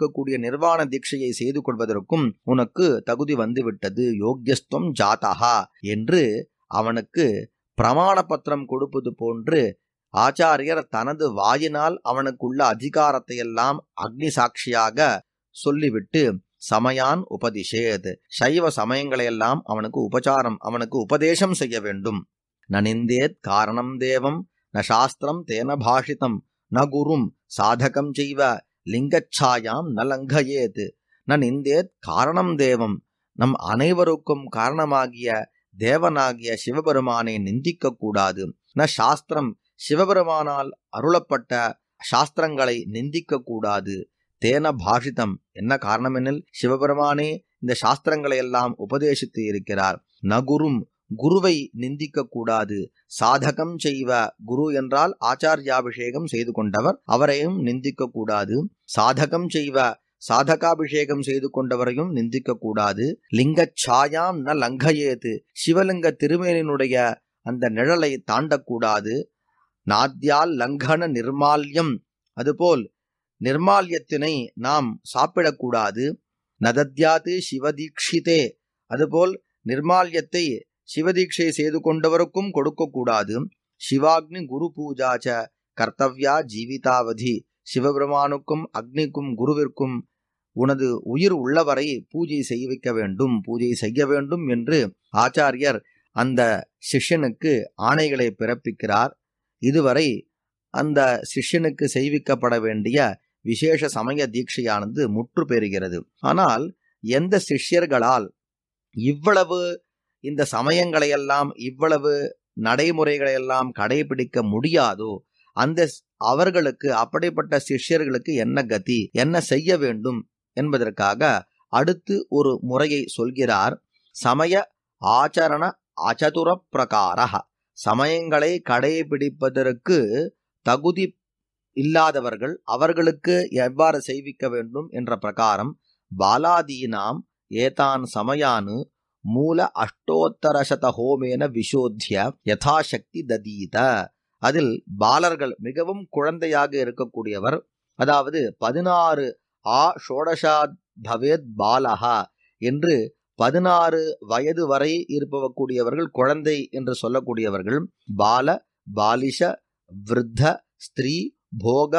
இருக்கக்கூடிய நிர்வாண தீட்சையை செய்து கொள்வதற்கும் உனக்கு தகுதி வந்துவிட்டது யோக்கியஸ்துவம் ஜாதகா என்று அவனுக்கு பிரமாண பத்திரம் கொடுப்பது போன்று ஆச்சாரியர் தனது வாயினால் அவனுக்குள்ள அதிகாரத்தை எல்லாம் அக்னி சாட்சியாக சொல்லிவிட்டு சமயான் உபதிஷேத் சைவ சமயங்களையெல்லாம் அவனுக்கு உபசாரம் அவனுக்கு உபதேசம் செய்ய வேண்டும் நனிந்தேத் காரணம் தேவம் ந சாஸ்திரம் தேன பாஷிதம் ந குரும் சாதகம் செய்வ லிங்கச்சாயாம் ந லங்கயேத் ந நிந்தேத் காரணம் தேவம் நம் அனைவருக்கும் காரணமாகிய தேவனாகிய சிவபெருமானை நிந்திக்க கூடாது ந சாஸ்திரம் சிவபெருமானால் அருளப்பட்ட சாஸ்திரங்களை நிந்திக்க கூடாது தேன பாஷிதம் என்ன காரணம் எனில் சிவபெருமானே இந்த சாஸ்திரங்களை எல்லாம் உபதேசித்து இருக்கிறார் நகுரும் குருவை நிந்திக்க கூடாது சாதகம் செய்வ குரு என்றால் ஆச்சாரியாபிஷேகம் செய்து கொண்டவர் அவரையும் நிந்திக்க கூடாது சாதகம் செய்வ சாதகாபிஷேகம் செய்து கொண்டவரையும் நிந்திக்க கூடாது லிங்க சாயாம் ந லங்கயேது சிவலிங்க திருமேனினுடைய அந்த நிழலை தாண்டக்கூடாது நாத்யால் லங்கன நிர்மால்யம் அதுபோல் நிர்மால்யத்தினை நாம் சாப்பிடக்கூடாது நதத்யாது சிவதீக்ஷிதே அதுபோல் நிர்மால்யத்தை சிவதீட்சை செய்து கொண்டவருக்கும் கொடுக்கக்கூடாது சிவாக்னி குரு பூஜாச்ச கர்த்தவ்யா ஜீவிதாவதி சிவபெருமானுக்கும் அக்னிக்கும் குருவிற்கும் உனது உயிர் உள்ளவரை பூஜை செய்விக்க வேண்டும் பூஜை செய்ய வேண்டும் என்று ஆச்சாரியர் அந்த சிஷ்யனுக்கு ஆணைகளை பிறப்பிக்கிறார் இதுவரை அந்த சிஷ்யனுக்கு செய்விக்கப்பட வேண்டிய விசேஷ சமய தீட்சையானது முற்று பெறுகிறது ஆனால் எந்த சிஷ்யர்களால் இவ்வளவு இந்த சமயங்களையெல்லாம் இவ்வளவு நடைமுறைகளையெல்லாம் கடைபிடிக்க முடியாதோ அந்த அவர்களுக்கு அப்படிப்பட்ட சிஷ்யர்களுக்கு என்ன கதி என்ன செய்ய வேண்டும் என்பதற்காக அடுத்து ஒரு முறையை சொல்கிறார் சமய ஆச்சரண அச்சதுர பிரகார சமயங்களை கடைபிடிப்பதற்கு தகுதி இல்லாதவர்கள் அவர்களுக்கு எவ்வாறு செய்விக்க வேண்டும் என்ற பிரகாரம் பாலாதீனாம் ஏதான் சமயானு மூல அஷ்டோத்தரசத ஹோமேன விஷோத்திய யதாசக்தி ததீத அதில் பாலர்கள் மிகவும் குழந்தையாக இருக்கக்கூடியவர் அதாவது பதினாறு ஆ ஷோடசா பவேத் பாலஹா என்று பதினாறு வயது வரை இருப்பவக்கூடியவர்கள் குழந்தை என்று சொல்லக்கூடியவர்கள் பால பாலிஷ விருத்த ஸ்திரீ போக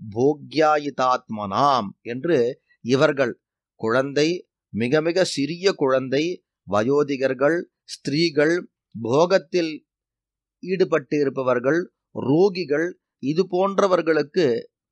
போக்யாயிதாத்மனாம் என்று இவர்கள் குழந்தை மிக மிக சிறிய குழந்தை வயோதிகர்கள் ஸ்திரீகள் போகத்தில் ஈடுபட்டு இருப்பவர்கள் ரோகிகள் இது போன்றவர்களுக்கு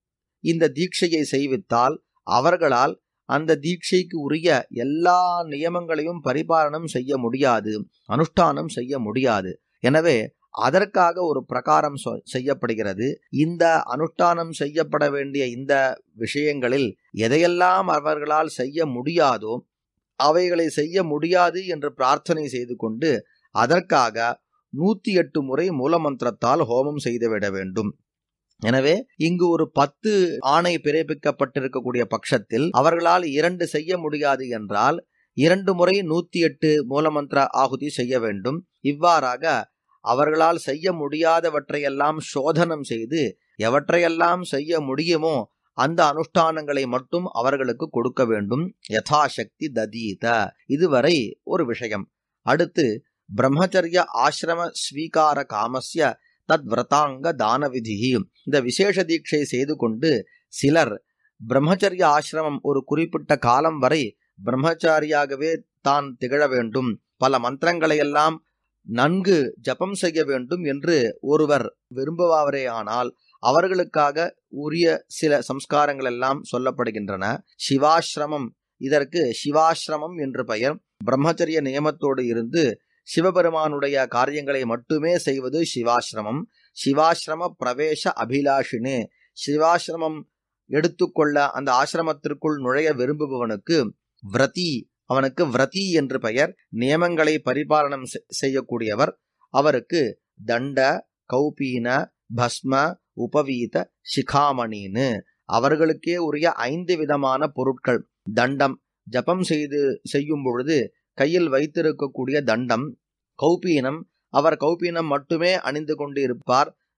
இந்த தீட்சையை செய்வித்தால் அவர்களால் அந்த தீட்சைக்கு உரிய எல்லா நியமங்களையும் பரிபாலனம் செய்ய முடியாது அனுஷ்டானம் செய்ய முடியாது எனவே அதற்காக ஒரு பிரகாரம் செய்யப்படுகிறது இந்த அனுஷ்டானம் செய்யப்பட வேண்டிய இந்த விஷயங்களில் எதையெல்லாம் அவர்களால் செய்ய முடியாதோ அவைகளை செய்ய முடியாது என்று பிரார்த்தனை செய்து கொண்டு அதற்காக நூத்தி எட்டு முறை மூலமந்திரத்தால் ஹோமம் செய்துவிட வேண்டும் எனவே இங்கு ஒரு பத்து ஆணை பிறப்பிக்கப்பட்டிருக்கக்கூடிய பட்சத்தில் அவர்களால் இரண்டு செய்ய முடியாது என்றால் இரண்டு முறை நூத்தி எட்டு மூலமந்திர ஆகுதி செய்ய வேண்டும் இவ்வாறாக அவர்களால் செய்ய முடியாதவற்றையெல்லாம் சோதனம் செய்து எவற்றையெல்லாம் செய்ய முடியுமோ அந்த அனுஷ்டானங்களை மட்டும் அவர்களுக்கு கொடுக்க வேண்டும் யதாசக்தி ததீத இதுவரை ஒரு விஷயம் அடுத்து பிரம்மச்சரிய ஆசிரம ஸ்வீகார காமஸ்ய தத் விரதாங்க தான விதி இந்த விசேஷ தீட்சை செய்து கொண்டு சிலர் பிரம்மச்சரிய ஆசிரமம் ஒரு குறிப்பிட்ட காலம் வரை பிரம்மச்சாரியாகவே தான் திகழ வேண்டும் பல மந்திரங்களை எல்லாம் நன்கு ஜபம் செய்ய வேண்டும் என்று ஒருவர் விரும்புவாரே ஆனால் அவர்களுக்காக உரிய சில சம்ஸ்காரங்கள் எல்லாம் சொல்லப்படுகின்றன சிவாசிரமம் இதற்கு சிவாசிரமம் என்று பெயர் பிரம்மச்சரிய நியமத்தோடு இருந்து சிவபெருமானுடைய காரியங்களை மட்டுமே செய்வது சிவாசிரமம் சிவாசிரம பிரவேச அபிலாஷினு சிவாசிரமம் எடுத்துக்கொள்ள அந்த ஆசிரமத்திற்குள் நுழைய விரும்புபவனுக்கு விரதி அவனுக்கு விரதி என்று பெயர் நியமங்களை பரிபாலனம் செய்யக்கூடியவர் அவருக்கு தண்ட கௌபீன பஸ்ம உபவீத சிகாமணின்னு அவர்களுக்கே உரிய ஐந்து விதமான பொருட்கள் தண்டம் ஜபம் செய்து செய்யும் பொழுது கையில் வைத்திருக்கக்கூடிய தண்டம் கௌபீனம் அவர் கௌபீனம் மட்டுமே அணிந்து கொண்டு இருப்பார்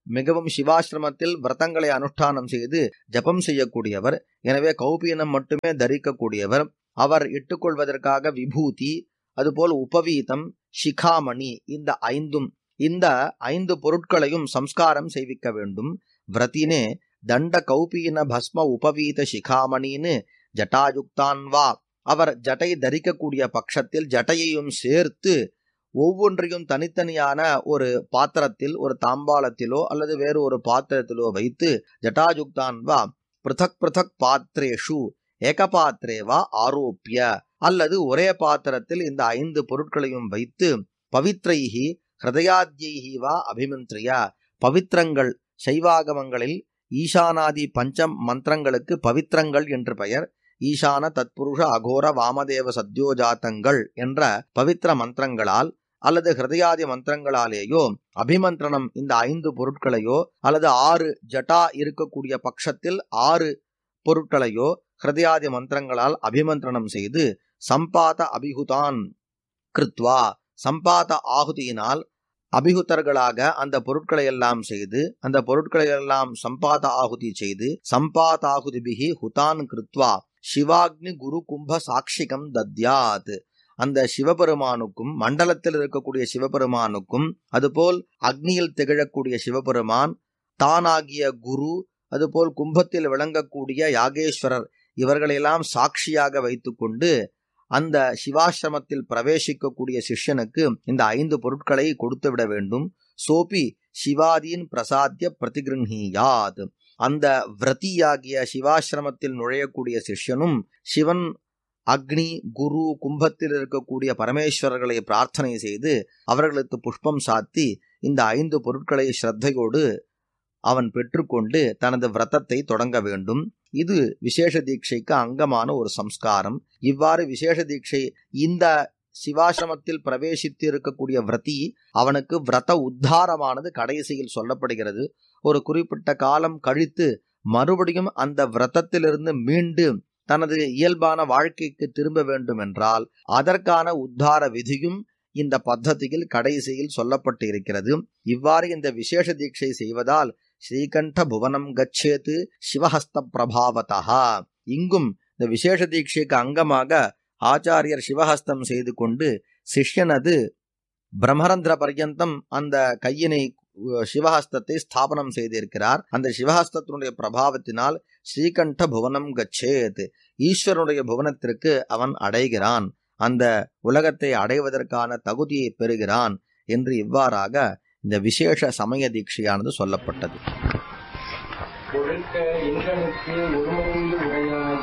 மிகவும் சிவாசிரமத்தில் விரதங்களை அனுஷ்டானம் செய்து ஜபம் செய்யக்கூடியவர் எனவே கௌபீனம் மட்டுமே தரிக்கக்கூடியவர் அவர் இட்டுக்கொள்வதற்காக விபூதி அதுபோல் உபவீதம் சிகாமணி இந்த ஐந்தும் இந்த ஐந்து பொருட்களையும் சம்ஸ்காரம் செய்விக்க வேண்டும் விரத்தினே தண்ட கௌபீன பஸ்ம உபவீத சிகாமணின்னு ஜட்டாயுக்தான் வா அவர் ஜட்டை தரிக்கக்கூடிய பட்சத்தில் ஜட்டையையும் சேர்த்து ஒவ்வொன்றையும் தனித்தனியான ஒரு பாத்திரத்தில் ஒரு தாம்பாளத்திலோ அல்லது வேறு ஒரு பாத்திரத்திலோ வைத்து ஜட்டாயுக்தான் வா பிருதக் பிருதக் பாத்திரேஷு ஏகபாத்திரேவா ஆரோப்பிய அல்லது ஒரே பாத்திரத்தில் இந்த ஐந்து பொருட்களையும் வைத்து பவித்ரைஹி ஹிருதயாத்யைஹி வா அபிமந்திரியா பவித்திரங்கள் சைவாகமங்களில் ஈசானாதி பஞ்சம் மந்திரங்களுக்கு பவித்திரங்கள் என்று பெயர் ஈசான தத்புருஷ அகோர வாமதேவ சத்யோஜாத்தங்கள் என்ற பவித்திர மந்திரங்களால் அல்லது ஹிருதயாதி மந்திரங்களாலேயோ அபிமந்திரணம் இந்த ஐந்து பொருட்களையோ அல்லது ஆறு ஜட்டா இருக்கக்கூடிய பட்சத்தில் ஆறு பொருட்களையோ ஹிருதயாதி மந்திரங்களால் அபிமந்திரணம் செய்து சம்பாத அபிகுதான் கிருத்வா சம்பாத ஆகுதியினால் அபிகுத்தர்களாக அந்த பொருட்களை எல்லாம் செய்து அந்த பொருட்களை எல்லாம் சம்பாத ஆகுதி செய்து சம்பாதாகுதிபிகி ஹுதான் கிருத்வா சிவாக்னி குரு கும்ப சாட்சிகம் தத்யாத் அந்த சிவபெருமானுக்கும் மண்டலத்தில் இருக்கக்கூடிய சிவபெருமானுக்கும் அதுபோல் அக்னியில் திகழக்கூடிய சிவபெருமான் தானாகிய குரு அதுபோல் கும்பத்தில் விளங்கக்கூடிய யாகேஸ்வரர் இவர்களெல்லாம் சாட்சியாக வைத்துக்கொண்டு அந்த சிவாசிரமத்தில் பிரவேசிக்கக்கூடிய சிஷ்யனுக்கு இந்த ஐந்து பொருட்களை கொடுத்து விட வேண்டும் சோபி சிவாதீன் பிரசாத்திய பிரதிகிருஹீயாத் அந்த விரதியாகிய சிவாசிரமத்தில் நுழையக்கூடிய சிஷ்யனும் சிவன் அக்னி குரு கும்பத்தில் இருக்கக்கூடிய பரமேஸ்வரர்களை பிரார்த்தனை செய்து அவர்களுக்கு புஷ்பம் சாத்தி இந்த ஐந்து பொருட்களை ஸ்ரத்தையோடு அவன் பெற்றுக்கொண்டு தனது விரதத்தை தொடங்க வேண்டும் இது விசேஷ தீட்சைக்கு அங்கமான ஒரு சம்ஸ்காரம் இவ்வாறு விசேஷ தீட்சை இந்த சிவாசிரமத்தில் பிரவேசித்து இருக்கக்கூடிய விரதி அவனுக்கு விரத உத்தாரமானது கடைசியில் சொல்லப்படுகிறது ஒரு குறிப்பிட்ட காலம் கழித்து மறுபடியும் அந்த விரதத்திலிருந்து மீண்டு தனது இயல்பான வாழ்க்கைக்கு திரும்ப வேண்டும் என்றால் அதற்கான உத்தார விதியும் இந்த பத்ததியில் கடைசியில் சொல்லப்பட்டு இருக்கிறது இவ்வாறு இந்த விசேஷ தீட்சை செய்வதால் ஸ்ரீகண்ட புவனம் கச்சேத்து சிவஹஸ்த பிரபாவதா இங்கும் இந்த விசேஷ தீட்சைக்கு அங்கமாக ஆச்சாரியர் சிவஹஸ்தம் செய்து கொண்டு சிஷ்யனது பிரம்மரந்திர பர்யந்தம் அந்த கையினை சிவஹஸ்தத்தை ஸ்தாபனம் செய்திருக்கிறார் அந்த சிவஹஸ்தத்தினுடைய பிரபாவத்தினால் ஸ்ரீகண்ட புவனம் கச்சேத் ஈஸ்வரனுடைய புவனத்திற்கு அவன் அடைகிறான் அந்த உலகத்தை அடைவதற்கான தகுதியை பெறுகிறான் என்று இவ்வாறாக இந்த விசேஷ சமய தீட்சையானது சொல்லப்பட்டது ஒழுக்க எங்களுக்கு ஒருமருந்து உரையாய்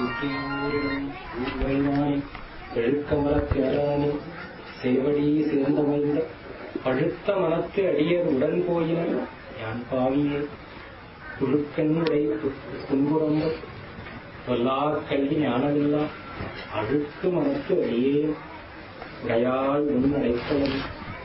உரையாய் எழுக்கமரத்தேரானி சேவடி சேர்ந்தமைந்த பழுத்த மனத்து அடியர் உடன் போயின யான் பாவியே துழுக்கன் உடை துன்புறம்பு சொல்லார் கல்வி ஞானமில்லா அழுக்கு மனத்து அடியே உடையாய் உன் அடைத்தவன்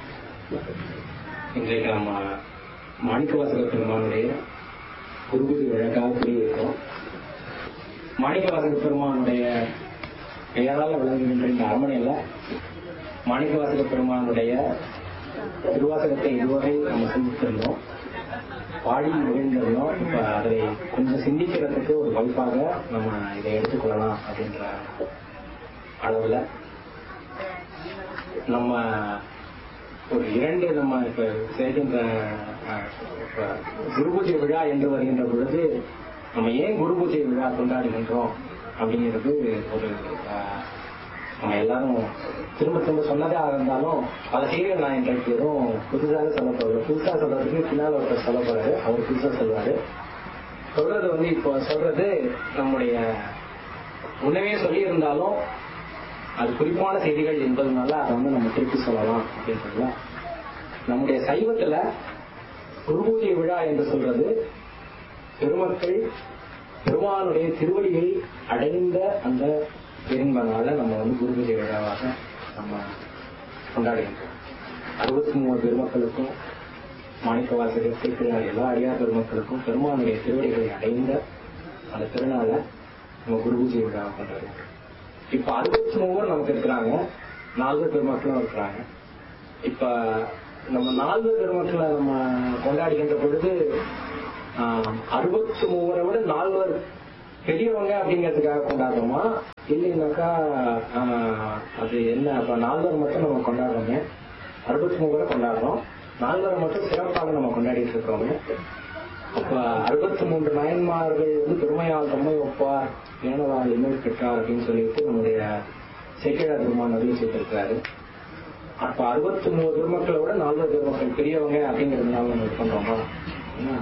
இன்றைக்கு நம்ம மாணிக்கவாசக பெருமானுடைய குருகுதி விழாக்காக கூடியிருக்கோம் மாணிக்கவாசக பெருமானுடைய பெயரால் விளங்குகின்ற இந்த அரண்மனையில மாணிக்கவாசக பெருமானுடைய திருவாசகத்தை இதுவரை நம்ம சிந்தித்திருந்தோம் பாடி மகிழ்ந்திருந்தோம் இப்ப அதை கொஞ்சம் சிந்திக்கிறதுக்கு ஒரு வாய்ப்பாக நம்ம இதை எடுத்துக்கொள்ளலாம் அப்படின்ற அளவுல நம்ம ஒரு இரண்டு நம்ம இப்ப செய்கின்ற அஹ், இப்ப குரு பூஜை விழா என்று வருகின்ற பொழுது நம்ம ஏன் குரு பூஜை விழா கொண்டாடுகின்றோம் அப்படிங்கிறது ஒரு அஹ், நம்ம எல்லாரும் திரும்ப திரும்ப சொன்னதா இருந்தாலும் அதை செய்ய நான் இன்றைக்கு எதுவும் புதுசாக சொல்ல போறது புதுசா சொல்றதுக்கு பின்னால் ஒருத்தர் சொல்ல போறாரு அவர் புதுசா சொல்லுவாரு சொல்றது வந்து இப்போ சொல்றது நம்முடைய முன்னவே சொல்லியிருந்தாலும் அது குறிப்பான செய்திகள் என்பதனால அதை வந்து நம்ம திருப்பி சொல்லலாம் அப்படின்றதுல நம்முடைய சைவத்துல குருபூஜை விழா என்று சொல்றது பெருமக்கள் பெருமானுடைய திருவடியை அடைந்த அந்த பெரும்பனால நம்ம வந்து குருபூஜை விழாவாக நம்ம கொண்டாடுகின்றோம் அறுபத்தி மூணு பெருமக்களுக்கும் மாணிக்கவாசகர் திருப்பிள்ளார் எல்லா அடியார் பெருமக்களுக்கும் பெருமானுடைய திருவடிகளை அடைந்த அந்த திருநாளை நம்ம குருபூஜை விழாவை கொண்டாடுகிறோம் இப்ப அறுபத்தி மூவர் நமக்கு இருக்கிறாங்க நால்வர் பெருமக்களும் இருக்கிறாங்க இப்ப நம்ம நால்வர் பெருமக்களை நம்ம கொண்டாடுகின்ற பொழுது அறுபத்தி மூவரை விட நால்வர் பெரியவங்க அப்படிங்கிறதுக்காக கொண்டாடுறோமா இல்லைன்னாக்கா ஆஹ், அது என்ன அப்ப நால்வர் மட்டும் நம்ம கொண்டாடுறோங்க அறுபத்தி மூவரை கொண்டாடுறோம் நால்வரை மட்டும் சிறப்பாக நம்ம கொண்டாடிட்டு இருக்கிறோங்க அப்ப அறுபத்தி மூன்று நாயன்மார்கள் வந்து பெருமையால் தம்மை ஒப்பார் ஏனவால் இன்னொரு பெற்றார் அப்படின்னு சொல்லிட்டு நம்முடைய சேக்கிழார் பெருமான் அருள் செய்திருக்கிறாரு அப்ப அறுபத்தி மூணு பெருமக்களை விட நாலு பெருமக்கள் பெரியவங்க அப்படிங்கறதுனால நம்ம இது பண்றோமா என்ன?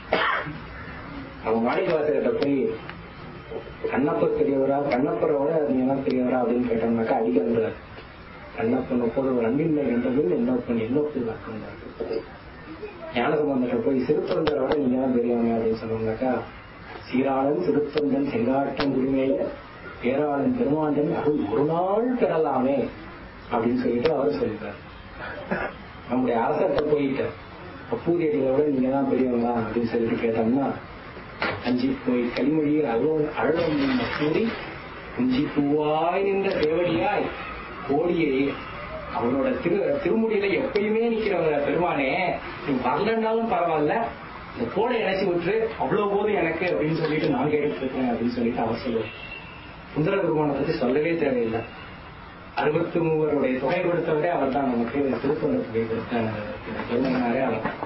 அவன் மாணிக்கவாசகிட்ட போய் கண்ணப்பர் பெரியவரா கண்ணப்பரை விட நீங்க தான் பெரியவரா அப்படின்னு கேட்டோம்னாக்கா அடிக்க வந்துடுறாரு கண்ணப்பன் ஒப்பது ஒரு அன்பின்மை என்றதில் என்னப்பன் என்னொப்பு வாக்குங்கிறாரு ஞானசம்பந்தத்தை போய் சிறுத்தொண்டரை விட நீங்க தான் பெரியவங்க அப்படின்னு சொன்னோம்னாக்கா சீராளன் சிறுத்தொண்டன் செங்காட்டம் குடிமையில பேராளன் பெருமாண்டன் அருள் ஒரு நாள் பெறலாமே அப்படின்னு சொல்லிட்டு அவர் சொல்லிட்டார் நம்முடைய அரசர்கிட்ட போயிட்டு அப்பூதியடிகளை விட நீங்க தான் பெரியவங்க அப்படின்னு சொல்லிட்டு கேட்டோம்னா அஞ்சி போய் கனிமொழியில் அழோ அழலும் கூறி குஞ்சி பூவாய் நின்ற தேவடியாய் கோடியை அவனோட திரு திருமுடியில எப்பயுமே நிக்கிறவங்க பெருமானே நீ வரலன்னாலும் பரவாயில்ல இந்த கோடை இணைச்சி விட்டு அவ்வளவு போதும் எனக்கு அப்படின்னு சொல்லிட்டு நான் கேட்டுட்டு இருக்கேன் அப்படின்னு சொல்லிட்டு அவர் சொல்லுவார் சுந்தர பெருமானை பத்தி சொல்லவே தேவையில்லை அறுபத்தி மூவருடைய தொகை கொடுத்தவரே அவர் தான் நமக்கு திருப்பந்த தொகை கொடுத்த பெருமையினாரே அவர் தான்.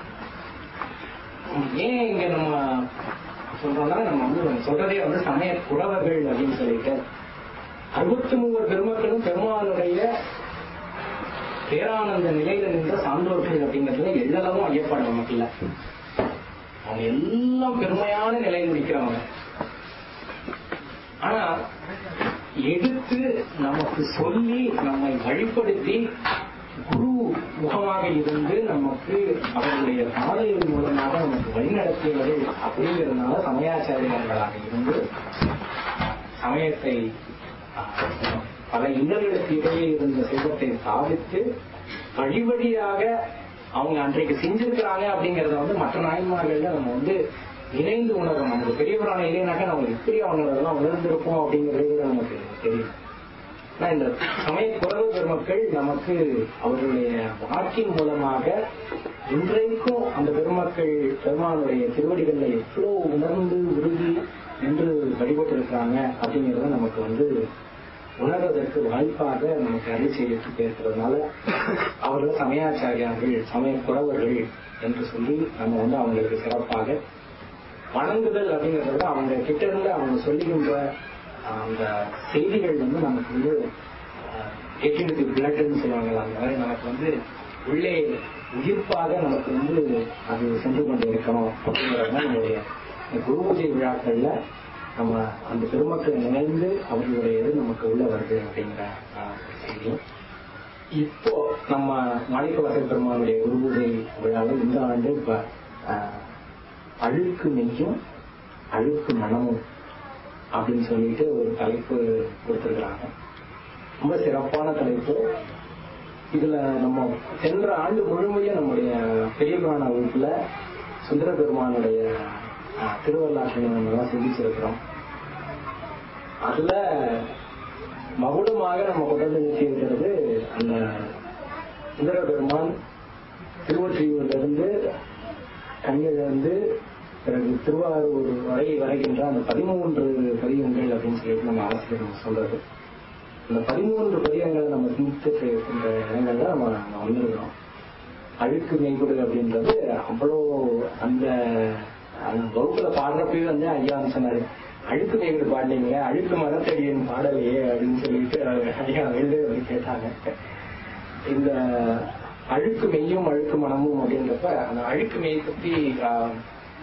ஏன் இங்க நம்ம சொல்றோம்னா நம்ம வந்து சொல்றதே வந்து சமய குறவர்கள் அப்படின்னு சொல்லிட்டு அறுபத்தி மூவர் பெருமக்களும் பெருமானுடைய பேரானந்த நிலையில நின்ற சான்றோர்கள் அப்படிங்கிறதுல எல்லளவும் ஐயப்பாடு நமக்கு இல்ல அவங்க எல்லாம் பெருமையான நிலையில் நிற்கிறவங்க ஆனா எடுத்து நமக்கு சொல்லி நம்மை வழிப்படுத்தி குரு முகமாக இருந்து நமக்கு அவர்களுடைய பாதையின் மூலமாக நமக்கு வழிநடத்தியவர்கள் அப்படிங்கிறதுனால சமயாச்சாரியர்களாக இருந்து சமயத்தை ஆஹ், பல இன்னல்களுக்கு இடையே இருந்த செல்வத்தை சாதித்து வழிவழியாக அவங்க அன்றைக்கு செஞ்சிருக்கிறாங்க அப்படிங்கறத வந்து மற்ற நாயன்மார்கள்ல நம்ம வந்து இணைந்து உணர்றோம் நமக்கு பெரிய புராணம் இல்லைனாக்கா நம்ம எப்படி அவங்க அதெல்லாம் உணர்ந்திருப்போம் அப்படிங்கிறது கூட நமக்கு தெரியும் ஆனா இந்த சமய குறவு பெருமக்கள் நமக்கு அவர்களுடைய வாக்கின் மூலமாக இன்றைக்கும் அந்த பெருமக்கள் பெருமானுடைய திருவடிகளில் எவ்வளவு உணர்ந்து உருகி நின்று வழிபட்டு இருக்கிறாங்க அப்படிங்கறத நமக்கு வந்து உணர்வதற்கு வாய்ப்பாக நமக்கு அருள் செய்துட்டு இருக்கிறதுனால அவர்கள் சமயாச்சாரியார்கள் சமய குறவர்கள் என்று சொல்லி நம்ம வந்து அவங்களுக்கு சிறப்பாக வணங்குதல் அப்படிங்கறத விட அவங்க கிட்ட இருந்து அவங்க சொல்லுகின்ற ஆஹ், அந்த செய்திகள் வந்து நமக்கு வந்து எட்டினுக்கு பிளட்னு சொல்லுவாங்க அந்த மாதிரி நமக்கு வந்து உள்ளே உயிர்ப்பாக நமக்கு வந்து அது சென்று கொண்டு இருக்கணும் அப்படிங்கிறது தான் நம்மளுடைய இந்த குரு பூஜை விழாக்கள்ல நம்ம அந்த பெருமக்கள் நினைந்து அவர்களுடைய இது நமக்கு உள்ள வருது அப்படிங்கிற ஆஹ், செய்தி இப்போ நம்ம மாணிக்கவாசல் பெருமானுடைய குரு பூஜை விழாவில் இந்த ஆண்டு இப்ப ஆஹ், அழுக்கு நெய்யும் அழுக்கு மனமும் அப்படின்னு சொல்லிட்டு ஒரு தலைப்பு கொடுத்திருக்கிறாங்க ரொம்ப சிறப்பான தலைப்பு இதுல நம்ம சென்ற ஆண்டு முழுமையும் நம்முடைய பெரிய புராண வகுப்புல சுந்தர பெருமானுடைய ஆஹ், திருவள்ளாற்றை நம்ம எல்லாம் சிந்திச்சிருக்கிறோம் அதுல மகுடமாக நம்ம கொண்டு வந்து நிறுத்தி இருக்கிறது அந்த சுந்தர பெருமான் திருவொற்றியூர்ல இருந்து கண்ணிலிருந்து பிறகு திருவாரூர் வரை வரைகின்ற அந்த பதிமூன்று பதியங்கள் அப்படின்னு சொல்லிட்டு நம்ம ஆசிரியர் சொல்றது அந்த பதிமூன்று பதியங்களை நம்ம சிந்தித்து இருக்கின்ற இடங்கள்ல நம்ம அங்க வந்திருக்கிறோம் அழுக்கு மெய்குடு அப்படின்றது அவ்வளோ அந்த அந்த வகுப்புல பாடுறப்பவே வந்து ஐயா வந்து சொன்னாரு அழுக்கு மெய்குடு பாடலீங்க அழுக்கு மரத்தடியின் பாடலையே அப்படின்னு சொல்லிட்டு ஐயா எழுத வந்து கேட்டாங்க இந்த அழுக்கு மெய்யும் அழுக்கு மனமும் அப்படின்றப்ப அந்த அழுக்கு மெய் பத்தி ஆஹ்,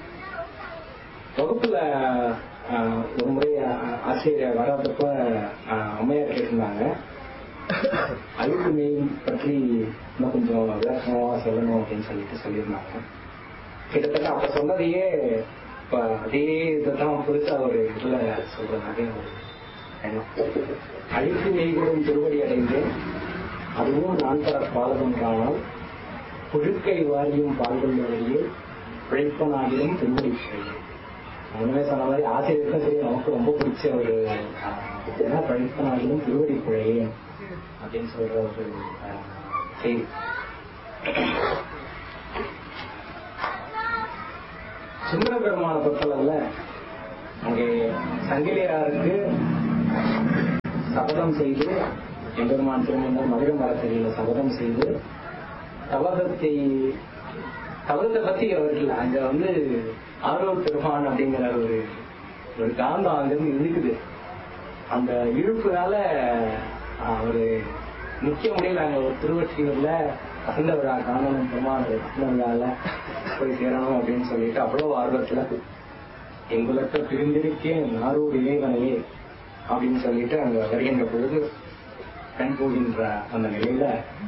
வகுப்புல ஆஹ், ஒரு முறை ஆஹ், ஆசிரியர் வராதப்ப ஆஹ், அம்மையார் கேட்டிருந்தாங்க அழுக்கு மெய் பற்றி இன்னும் கொஞ்சம் விளக்கமா சொல்லணும் அப்படின்னு சொல்லிட்டு சொல்லியிருந்தாங்க கிட்டத்தட்ட அப்ப சொன்னதையே இப்ப அதே இதுதான் புதுசா ஒரு இதுல சொல்றதாக ஒரு எண்ணம் அழுக்கு மெய்கூடும் திருவடி அடைந்தேன் அதுவும் நான் தர பாலகம் காணால் புழுக்கை வாரியும் பால்கொள்வதையே பிழைப்பனாகிலும் திருவடி பிழையும் உண்மையை சொன்ன மாதிரி ஆசிரியருக்கும் சரி நமக்கு ரொம்ப பிடிச்ச ஒரு ஆஹ், ஏன்னா பிழைப்பனாகிலும் திருவடி பிழையேன் அப்படின்னு சொல்ற ஒரு ஆஹ், செய்தி சுந்தர பெருமான பொறுத்தளவுல அங்கே சங்கிலியாருக்கு சபதம் செய்து எம்பெருமான் திருமணம் மதுரை மரத்தடியில் சபதம் செய்து சபதத்தை சபதத்தை பத்தி அவர்கள் அங்க வந்து ஆர்வம் பெருமான் அப்படிங்கிற ஒரு ஒரு காந்தம் அங்கிருந்து இருக்குது அந்த இழுப்புனால ஒரு நிக்க முடியல அங்க ஒரு திருவற்றியூர்ல வசந்த விழா காணணும் பெருமாள் வசந்த விழால போய் சேரணும் அப்படின்னு சொல்லிட்டு அவ்வளவு ஆர்வத்துல எங்குலத்தை பிரிந்திருக்கேன் நாரூர் இறைவனையே அப்படின்னு சொல்லிட்டு அங்க வருகின்ற பொழுது கண் போகின்ற அந்த நிலையில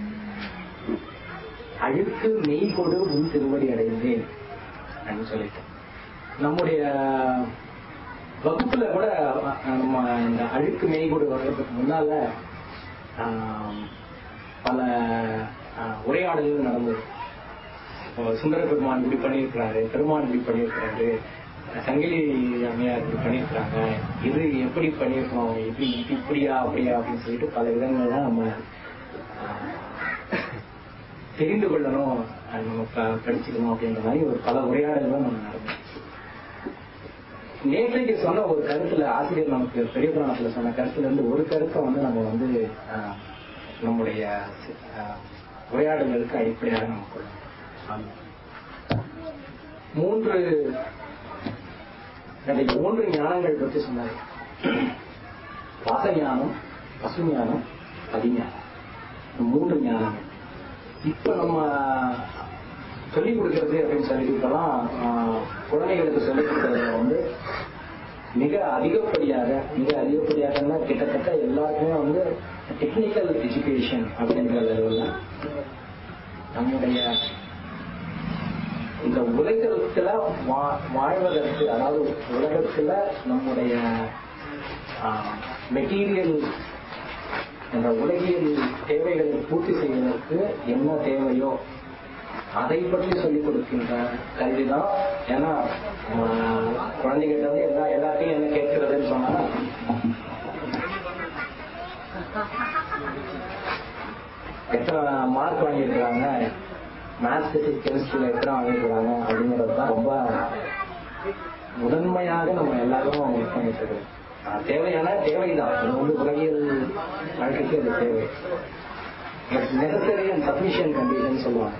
அழுக்கு மெய் கொடு உன் திருவடி அடைந்தேன் அப்படின்னு சொல்லிட்டு நம்முடைய வகுப்புல கூட அஹ், நம்ம இந்த அழுக்கு மெய் கொடு வர்றதுக்கு முன்னால ஆஹ், பல ஆஹ், உரையாடல்கள் நடந்தது இப்போ சுந்தர பெருமான் இப்படி பண்ணியிருக்கிறாரு பெருமான் இப்படி பண்ணியிருக்கிறாரு சங்கிலி அம்மையார் இப்படி பண்ணியிருக்கிறாங்க இது எப்படி பண்ணியிருக்கோம் இப்படி இது இப்படியா அப்படியா அப்படின்னு சொல்லிட்டு பல விதங்கள்ல நம்ம ஆஹ், தெரிந்து கொள்ளணும் அது நம்ம ப- படிச்சுக்கணும் அப்படின்ற மாதிரி ஒரு பல உரையாடல்கள் நம்ம நடந்தோம் நேற்றைக்கு சொன்ன ஒரு கருத்துல ஆசிரியர் நமக்கு பெரிய புராணத்துல சொன்ன கருத்துல இருந்து ஒரு கருத்தை வந்து நம்ம வந்து ஆஹ், நம்முடைய ஆஹ், உரையாடல்களுக்கு அடிப்படையாக நம்ம கொள்ளணும் ஆமா. மூன்று எனக்கு மூன்று ஞானங்கள் பற்றி சொன்னார் வாச ஞானம் பசு ஞானம் பதிஞானம் இந்த மூன்று ஞானங்கள் இப்ப நம்ம சொல்லிக் கொடுக்கறது அப்படின்னு சொல்லிட்டு இப்பெல்லாம் ஆஹ், குழந்தைகளுக்கு சொல்லிக் கொடுக்கறதுல வந்து மிக அதிகப்படியாக மிக அதிகப்படியாகன்னா கிட்டத்தட்ட எல்லாருக்குமே வந்து டெக்னிக்கல் எஜுகேஷன் அப்படிங்கிற லெவலில் நம்முடைய இந்த உலகத்துல வா- வாழ்வதற்கு அதாவது உலகத்துல நம்முடைய மெட்டீரியல் இந்த உலகியல் தேவைகளை பூர்த்தி செய்வதற்கு என்ன தேவையோ அதை பற்றி சொல்லிக் கொடுக்கின்ற கல்வி தான் ஏன்னா ஆஹ், குழந்தைகிட்ட வந்து எல்லா எல்லாத்தையும் என்ன கேட்கிறதுன்னு சொன்னா எத்தனை மார்க் வாங்கியிருக்கிறாங்க மேத்ஸ் பிசிக்ஸ் கெமிஸ்ட்ரியில எத்தனை வாங்கியிருக்கிறாங்க அப்படிங்கிறது தான் ரொம்ப முதன்மையாக நம்ம எல்லாரும் இது பண்ணிட்டு இருக்கோம் ஆஹ், தேவையான தேவைதான் இது வந்து உலகியல் வாழ்க்கைக்கு அது தேவை நெசசரி அண்ட் சஃபிஷியன்ட் கண்டிஷன் சொல்லுவாங்க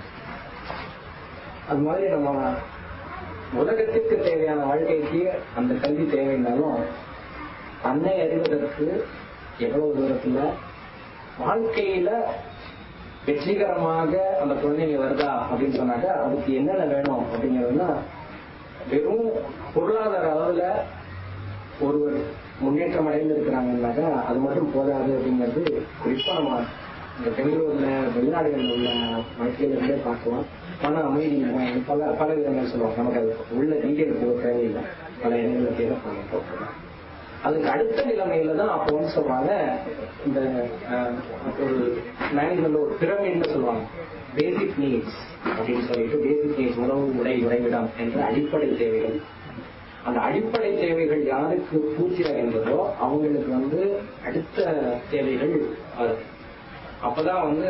அது மாதிரி நம்ம உலகத்திற்கு தேவையான வாழ்க்கைக்கு அந்த கல்வி தேவைன்னாலும் தன்னை அறிவதற்கு எவ்வளவு தூரத்துல வாழ்க்கையில வெற்றிகரமாக அந்த குழந்தைங்க வருதா அப்படின்னு சொன்னாக்க அதுக்கு என்னென்ன வேணும் அப்படிங்கிறதுனா வெறும் பொருளாதார அளவுல ஒருவர் முன்னேற்றம் அடைந்து இருக்கிறாங்கன்னாக்கா அது மட்டும் போதாது அப்படிங்கிறது குறிப்பா நம்ம இந்த பெங்களூர்ல வெளிநாடுகளில் உள்ள வாழ்க்கையில இருந்தே பார்க்கலாம் மன அமைதி அஹ், பல பல விதங்கள் சொல்லுவாங்க நமக்கு அது உள்ள டீட்டெயில் போக தேவையில்லை பல இடங்களில் தேவைப்படும் அதுக்கு அடுத்த நிலைமையில தான் அப்போ வந்து சொல்றாங்க இந்த அஹ், ஒரு மேனேஜ்மெண்ட் ஒரு பிரமிட்னு சொல்லுவாங்க பேசிக் நீட்ஸ் அப்படின்னு சொல்லிட்டு பேசிக் நீட்ஸ் உணவு உடை உறைவிடம் என்ற அடிப்படை தேவைகள் அந்த அடிப்படை தேவைகள் யாருக்கு பூர்த்தியாகின்றதோ அவங்களுக்கு வந்து அடுத்த தேவைகள் வருது அப்பதான் வந்து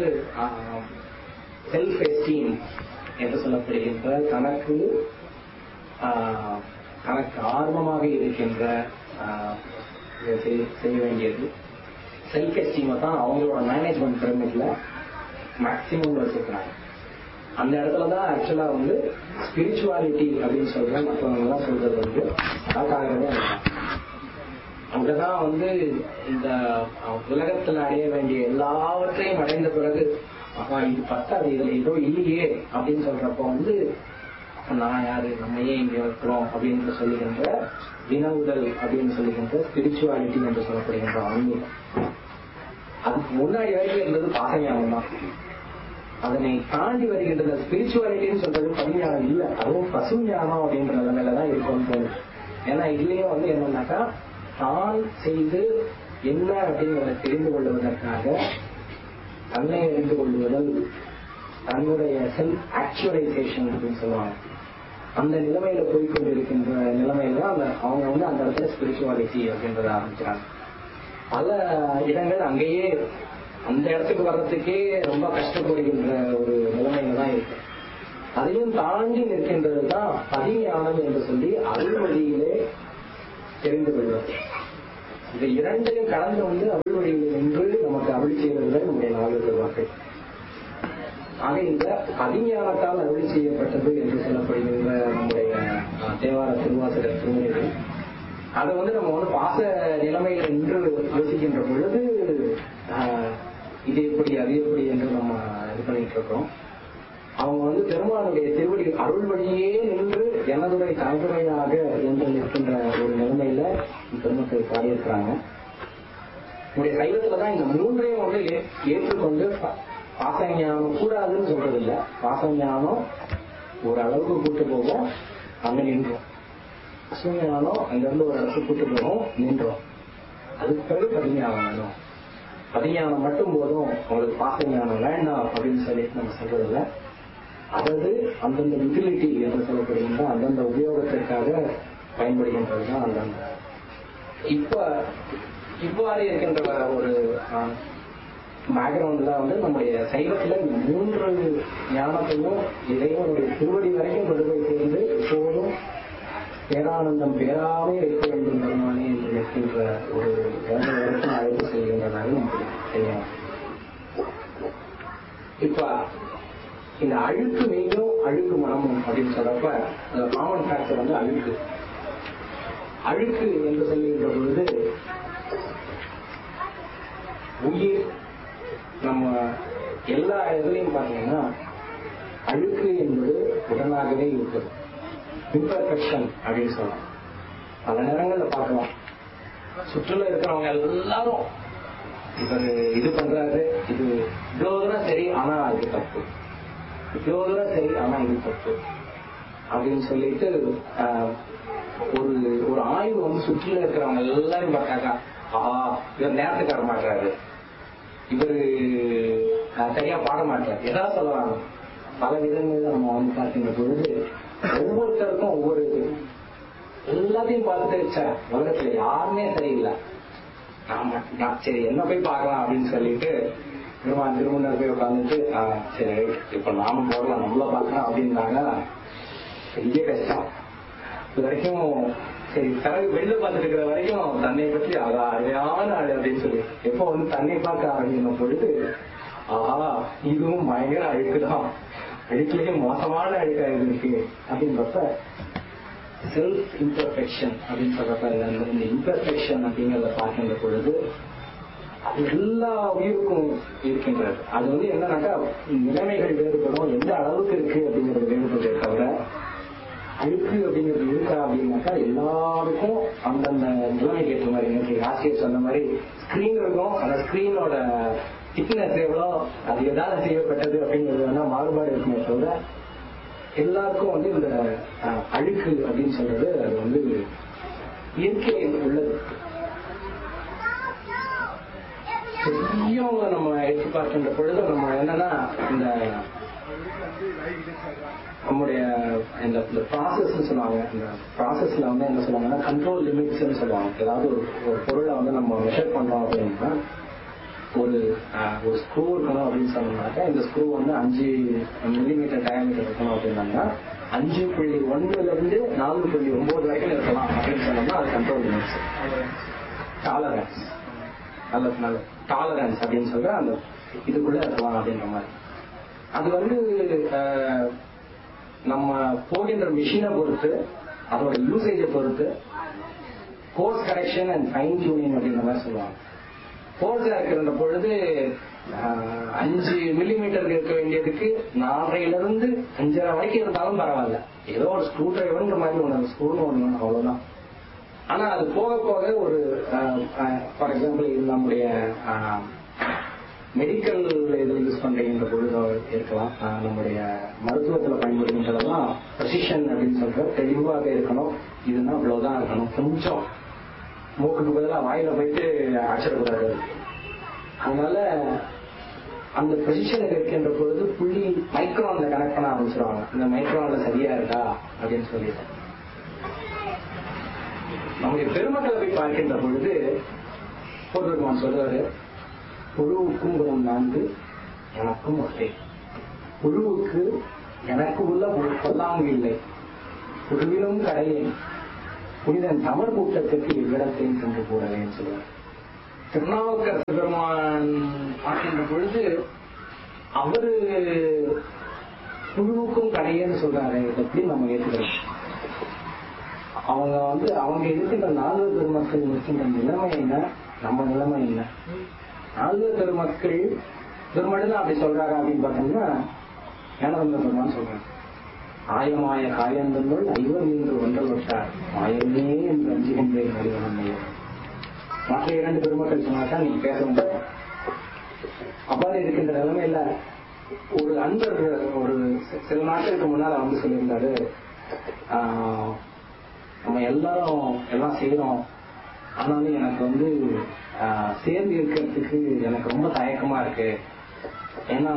செல்ஃப் எஸ்டீம் என்று சொல்லப்படுகின்ற தனக்கு ஆஹ், தனக்கு ஆர்வமாக இருக்கின்ற ஆஹ், இதை செய்- செய்ய வேண்டியது செல்ஃப் எஸ்டீமை தான் அவங்களோட மேனேஜ்மெண்ட் பிரமிட்ல மேக்சிமம் வச்சிருக்கிறாங்க அந்த இடத்துல தான் ஆக்சுவலா வந்து ஸ்பிரிச்சுவாலிட்டி அப்படின்னு சொல்ற மற்றவங்க எல்லாம் சொல்றது வந்து அழகாகவே அங்கதான் வந்து இந்த அஹ், உலகத்துல அடைய வேண்டிய எல்லாவற்றையும் அடைந்த பிறகு அப்பா இது பத்தாது இதுல ஏதோ இல்லையே அப்படின்னு சொல்றப்போ வந்து அப்ப நான் யாரு நம்ம ஏன் இங்க இருக்கிறோம் அப்படின்னு சொல்லுகின்ற வினவுதல் அப்படின்னு சொல்லுகின்ற ஸ்பிரிச்சுவாலிட்டி என்று சொல்லப்படுகின்ற ஆன்மீகம் அதுக்கு முன்னாடி வரைக்கும் இருந்தது பாசஞானம் தான் அதனை தாண்டி வருகின்ற ஸ்பிரிச்சுவாலிட்டின்னு சொல்றது பரிஞானம் இல்ல அதுவும் பசு ஞானம் அப்படின்ற நிலைமையில தான் இருக்கும்னு தோணுது ஏன்னா இதுலயும் வந்து என்னன்னாக்கா தான் செய்து என்ன அப்படிங்கிறத தெரிந்து கொள்வதற்காக தன்னை அறிந்து கொள்வதல் தன்னுடைய செல்ஃப் ஆக்சுவலைசேஷன் அப்படின்னு சொல்லுவாங்க அந்த நிலைமையில போய் கொண்டிருக்கின்ற நிலைமையில தான் அந்த அவங்க வந்து அந்த இடத்துல ஸ்பிரிச்சுவாலிட்டி அப்படின்றத ஆரம்பிக்கிறாங்க பல இடங்கள் அங்கேயே அந்த இடத்துக்கு வர்றதுக்கே ரொம்ப கஷ்டப்படுகின்ற ஒரு நிலைமையில தான் இருக்கு அதையும் தாண்டி நிற்கின்றது தான் பதிஞானம் என்று சொல்லி அருள் வழியிலே தெரிந்து கொள்வது இந்த இரண்டையும் கடந்து வந்து அருள் வழியில் நின்று நமக்கு அருள் செய்வது நம்முடைய நாகரிக வாக்கை ஆக இந்த பதிஞானத்தால் அருள் செய்யப்பட்டது என்று சொல்லப்படுகின்ற நம்முடைய அஹ், தேவார திருவாசகர் திருமணிகள் அதை வந்து நம்ம வந்து பாச நிலைமையில நின்று யோசிக்கின்ற பொழுது ஆஹ், இது எப்படி அது எப்படி என்று நம்ம இது பண்ணிட்டு இருக்கோம் அவங்க வந்து பெருமானுடைய திருவடி அருள் வழியே நின்று எனதுடைய தலைமுறையாக என்று நிற்கின்ற ஒரு நிலைமையில பெருமக்கள் பாடியிருக்கிறாங்க நம்முடைய சைவத்துல தான் இந்த மூன்றையும் வந்து ஏ- ஏற்றுக்கொண்டு பா- பாசஞானம் கூடாதுன்னு சொல்றது இல்ல பாசஞானம் ஒரு அளவுக்கு கூட்டு போகும் அங்க நின்றோம் அசுஞானம் அங்க இருந்து ஒரு இடத்துக்கு கூட்டு போகும் நின்றோம் அதுக்கு பிறகு பதிஞானம் வேணும் பதிஞானம் மட்டும் போதும் உங்களுக்கு பாசஞானம் வேண்டாம் அப்படின்னு சொல்லிட்டு நம்ம சொல்றது இல்ல அதாவது அந்தந்த யூட்டிலிட்டி என்று சொல்லப்படுகின்ற அந்தந்த உபயோகத்திற்காக பயன்படுகின்றது தான் அந்தந்த இப்ப இவ்வாறு இருக்கின்ற ஒரு பேக்ரவுண்ட்ல வந்து நம்முடைய சைவத்துல இந்த மூன்று ஞானத்தையும் இறைவனுடைய திருவடி வரைக்கும் கொண்டு போய் சேர்ந்து எப்போதும் பேரானந்தம் பேராமே இருக்க வேண்டும் பெருமானே என்று நிற்கின்ற ஒரு வேலை வரைக்கும் அழைப்பு செய்கின்றதாக நமக்கு தெரியும் இப்ப இந்த அழுக்கு மெய்யும் அழுக்கு மனமும் அப்படின்னு சொல்றப்ப காமன் ஃபேக்டர் வந்து அழுக்கு அழுக்கு என்று சொல்லுகின்ற பொழுது உயிர் நம்ம எல்லா இதுலையும் பார்த்தீங்கன்னா அழுக்கு என்பது உடனாகவே இருக்குது இம்பர்ஃபெக்ஷன் அப்படின்னு சொல்லலாம் பல நேரங்கள்ல பார்க்கலாம் சுற்றுலா இருக்கிறவங்க எல்லாரும் இவர் இது பண்றாரு இது இவ்வளவு தூரம் சரி ஆனா அது தப்பு இவ்வளவு தூரம் சரி ஆனா இது தப்பு அப்படின்னு சொல்லிட்டு ஆஹ், ஒரு ஒரு ஆய்வு வந்து சுற்றில இருக்கிறவங்க எல்லாரும் பார்த்தாக்கா ஆஹா இவர் நேரத்துக்கு வர மாட்டாரு இவரு ஆஹ், சரியா பாட மாட்டார் ஏதாவது சொல்லலாம் பல விதங்கள்ல நம்ம வந்து பார்க்கின்ற பொழுது ஒவ்வொருத்தருக்கும் ஒவ்வொரு இது எல்லாத்தையும் பார்த்துட்டு ச்சே, உலகத்துல யாருமே சரியில்லை ஆமா நான் சரி என்ன போய் பார்க்கலாம் அப்படின்னு சொல்லிட்டு பெருமான் திருமணம் போய் உட்காந்துட்டு ஆஹ், சரி இப்ப நாம போடலாம் நம்மள பார்க்கலாம் அப்படின்னாங்க பெரிய கஷ்டம் இது வரைக்கும் சரி பிறகு வெளில பார்த்துட்டு இருக்கிற வரைக்கும் தன்னை பற்றி அழ அழகான ஆளு அப்படின்னு சொல்லி எப்போ வந்து தன்னை பார்க்க ஆரம்பிக்கும் பொழுது ஆஹா இதுவும் பயங்கர அழுக்குதான் அழுக்குலயே மோசமான அழுக்கா இருக்கு அப்படின்றப்ப செல்ஃப் இம்பர்ஃபெக்ஷன் அப்படின்னு சொல்றப்ப இந்த- இந்த இம்பர்ஃபெக்ஷன் அப்படிங்கறத பார்க்கின்ற பொழுது அது எல்லா உயிருக்கும் இருக்கின்றது அது வந்து என்னன்னாக்கா நிலைமைகள் வேறுபடும் எந்த அளவுக்கு இருக்கு அப்படிங்கிறது வேறுபடுறதே தவிர அழுக்கு அப்படிங்கிறது இருக்கா அப்படின்னாக்கா எல்லாருக்கும் அந்தந்த நிலைமைக்கு ஏற்ற மாதிரி இன்னைக்கு ஆசிரியர் சொன்ன மாதிரி ஸ்கிரீன் இருக்கும் அந்த ஸ்கிரீனோட திக்னஸ் எவ்வளோ அது எதாவது செய்யப்பட்டது அப்படிங்கிறது வேணா மாறுபாடு இருக்குமே தவிர எல்லாருக்கும் வந்து இந்த அஹ், அழுக்கு அப்படின்னு சொல்றது அது வந்து இயற்கையில் உள்ளது பெரியவங்க நம்ம எடுத்து பார்க்கின்ற பொழுது நம்ம என்னன்னா இந்த நம்முடைய இந்த ப்ராசஸ் சொல்லுவாங்க இந்த ப்ராசஸ்ல வந்து என்ன சொல்லுவாங்கன்னா கண்ட்ரோல் லிமிட்ஸ்னு சொல்லுவாங்க ஏதாவது ஒரு ஒரு பொருளை வந்து நம்ம மெஷர் பண்றோம் அப்படின்னா ஒரு ஆஹ், ஒரு ஸ்க்ரூ இருக்கணும் அப்படின்னு சொன்னோம்னாக்கா இந்த ஸ்க்ரூ வந்து அஞ்சு மில்லிமீட்டர் டயமீட்டர் இருக்கணும் அப்படின்னாங்கன்னா அஞ்சு புள்ளி ஒண்ணுல இருந்து நாலு புள்ளி ஒன்பது வரைக்கும் இருக்கலாம் அப்படின்னு சொன்னோம்னா அது கண்ட்ரோல் லிமிட்ஸ் டாலரன்ஸ் நல்ல நல்ல டாலரன்ஸ் அப்படின்னு சொல்ற அந்த இதுக்குள்ள இருக்கலாம் அப்படின்ற மாதிரி அது வந்து ஆஹ், நம்ம போகின்ற மிஷினை பொறுத்து அதோட யூசேஜை பொறுத்து coarse correction and fine tuning அப்படின்ற மாதிரி சொல்லுவாங்க கோர்ஸா இருக்கிற பொழுது ஆஹ், அஞ்சு மில்லிமீட்டர் இருக்க வேண்டியதுக்கு நாலரைல இருந்து அஞ்சரை வரைக்கும் இருந்தாலும் பரவாயில்ல ஏதோ ஒரு ஸ்க்ரூ டிரைவர்ன்ற மாதிரி ஒன்று ஸ்க்ரூன்னு ஒன்று அவ்வளவுதான் ஆனா அது போக போக ஒரு ஃபார் எக்ஸாம்பிள் நம்முடைய மெடிக்கல் இதில் யூஸ் பண்றீங்கிற பொழுது இருக்கலாம் ஆஹ் நம்முடைய மருத்துவத்தில் பயன்படுகின்றதெல்லாம் ப்ரொசிஷன் அப்படின்னு சொல்ற தெளிவாக இருக்கணும் இதுனா இவ்வளவுதான் இருக்கணும் கொஞ்சம் மூக்குக்கு பதிலாக வாயில போயிட்டு அடிச்சிடக்கூடாது அதனால அந்த பொசிஷனுக்கு இருக்கின்ற பொழுது புள்ளி மைக்ரான்ல கனெக்ட் பண்ண ஆரம்பிச்சிருவாங்க இந்த மைக்ரான்ல சரியா இருக்கா அப்படின்னு சொல்லிட்டு நம்முடைய பெருமக்களை போய் பார்க்கின்ற பொழுது போட்டுருக்கோம் சொல்றாரு புழுவுக்கும் குணம் நான்கு எனக்கும் ஒட்டே புழுவுக்கு எனக்கு உள்ள ஒரு பொல்லாங்கு இல்லை புழுவிலும் கடையேன் புனிதன் தமிழ் கூட்டத்திற்கு இவ்விடத்தையும் சென்று கூடவேன்னு சொல்லுவார் திருநாவுக்கரசு பெருமான் பார்க்கின்ற பொழுது அவரு புழுவுக்கும் கடையேன்னு சொல்றாரு இதை எப்படி நம்ம ஏற்றுக்கிறோம் அவங்க வந்து அவங்க இருக்கின்ற நால்வர் பெருமக்கள் இருக்கின்ற நிலைமை என்ன நம்ம நிலைமை என்ன நால்வர் பெருமக்கள் இவர் மட்டும்தான் அப்படி சொல்றாரா அப்படின்னு பார்த்தோம்னா ஞானவந்த பெருமான் சொல்றாங்க ஆயமாய காயந்தங்கள் ஐவர் மீன்று ஒன்றல் விட்டார் மாயமே என்று அஞ்சுகின்றேன் அறிவனையே மற்ற இரண்டு பெருமக்கள் சொன்னாக்கா நீங்க பேச முடியும் அவ்வாறு இருக்கின்ற நிலைமையில ஒரு அன்பர் ஒரு சி- சில நாட்களுக்கு முன்னால வந்து சொல்லியிருந்தாரு ஆஹ், நம்ம எல்லாரும் எல்லாம் செய்யறோம் ஆனாலும் எனக்கு வந்து ஆஹ், சேர்ந்து இருக்கிறதுக்கு எனக்கு ரொம்ப தயக்கமா இருக்கு ஏன்னா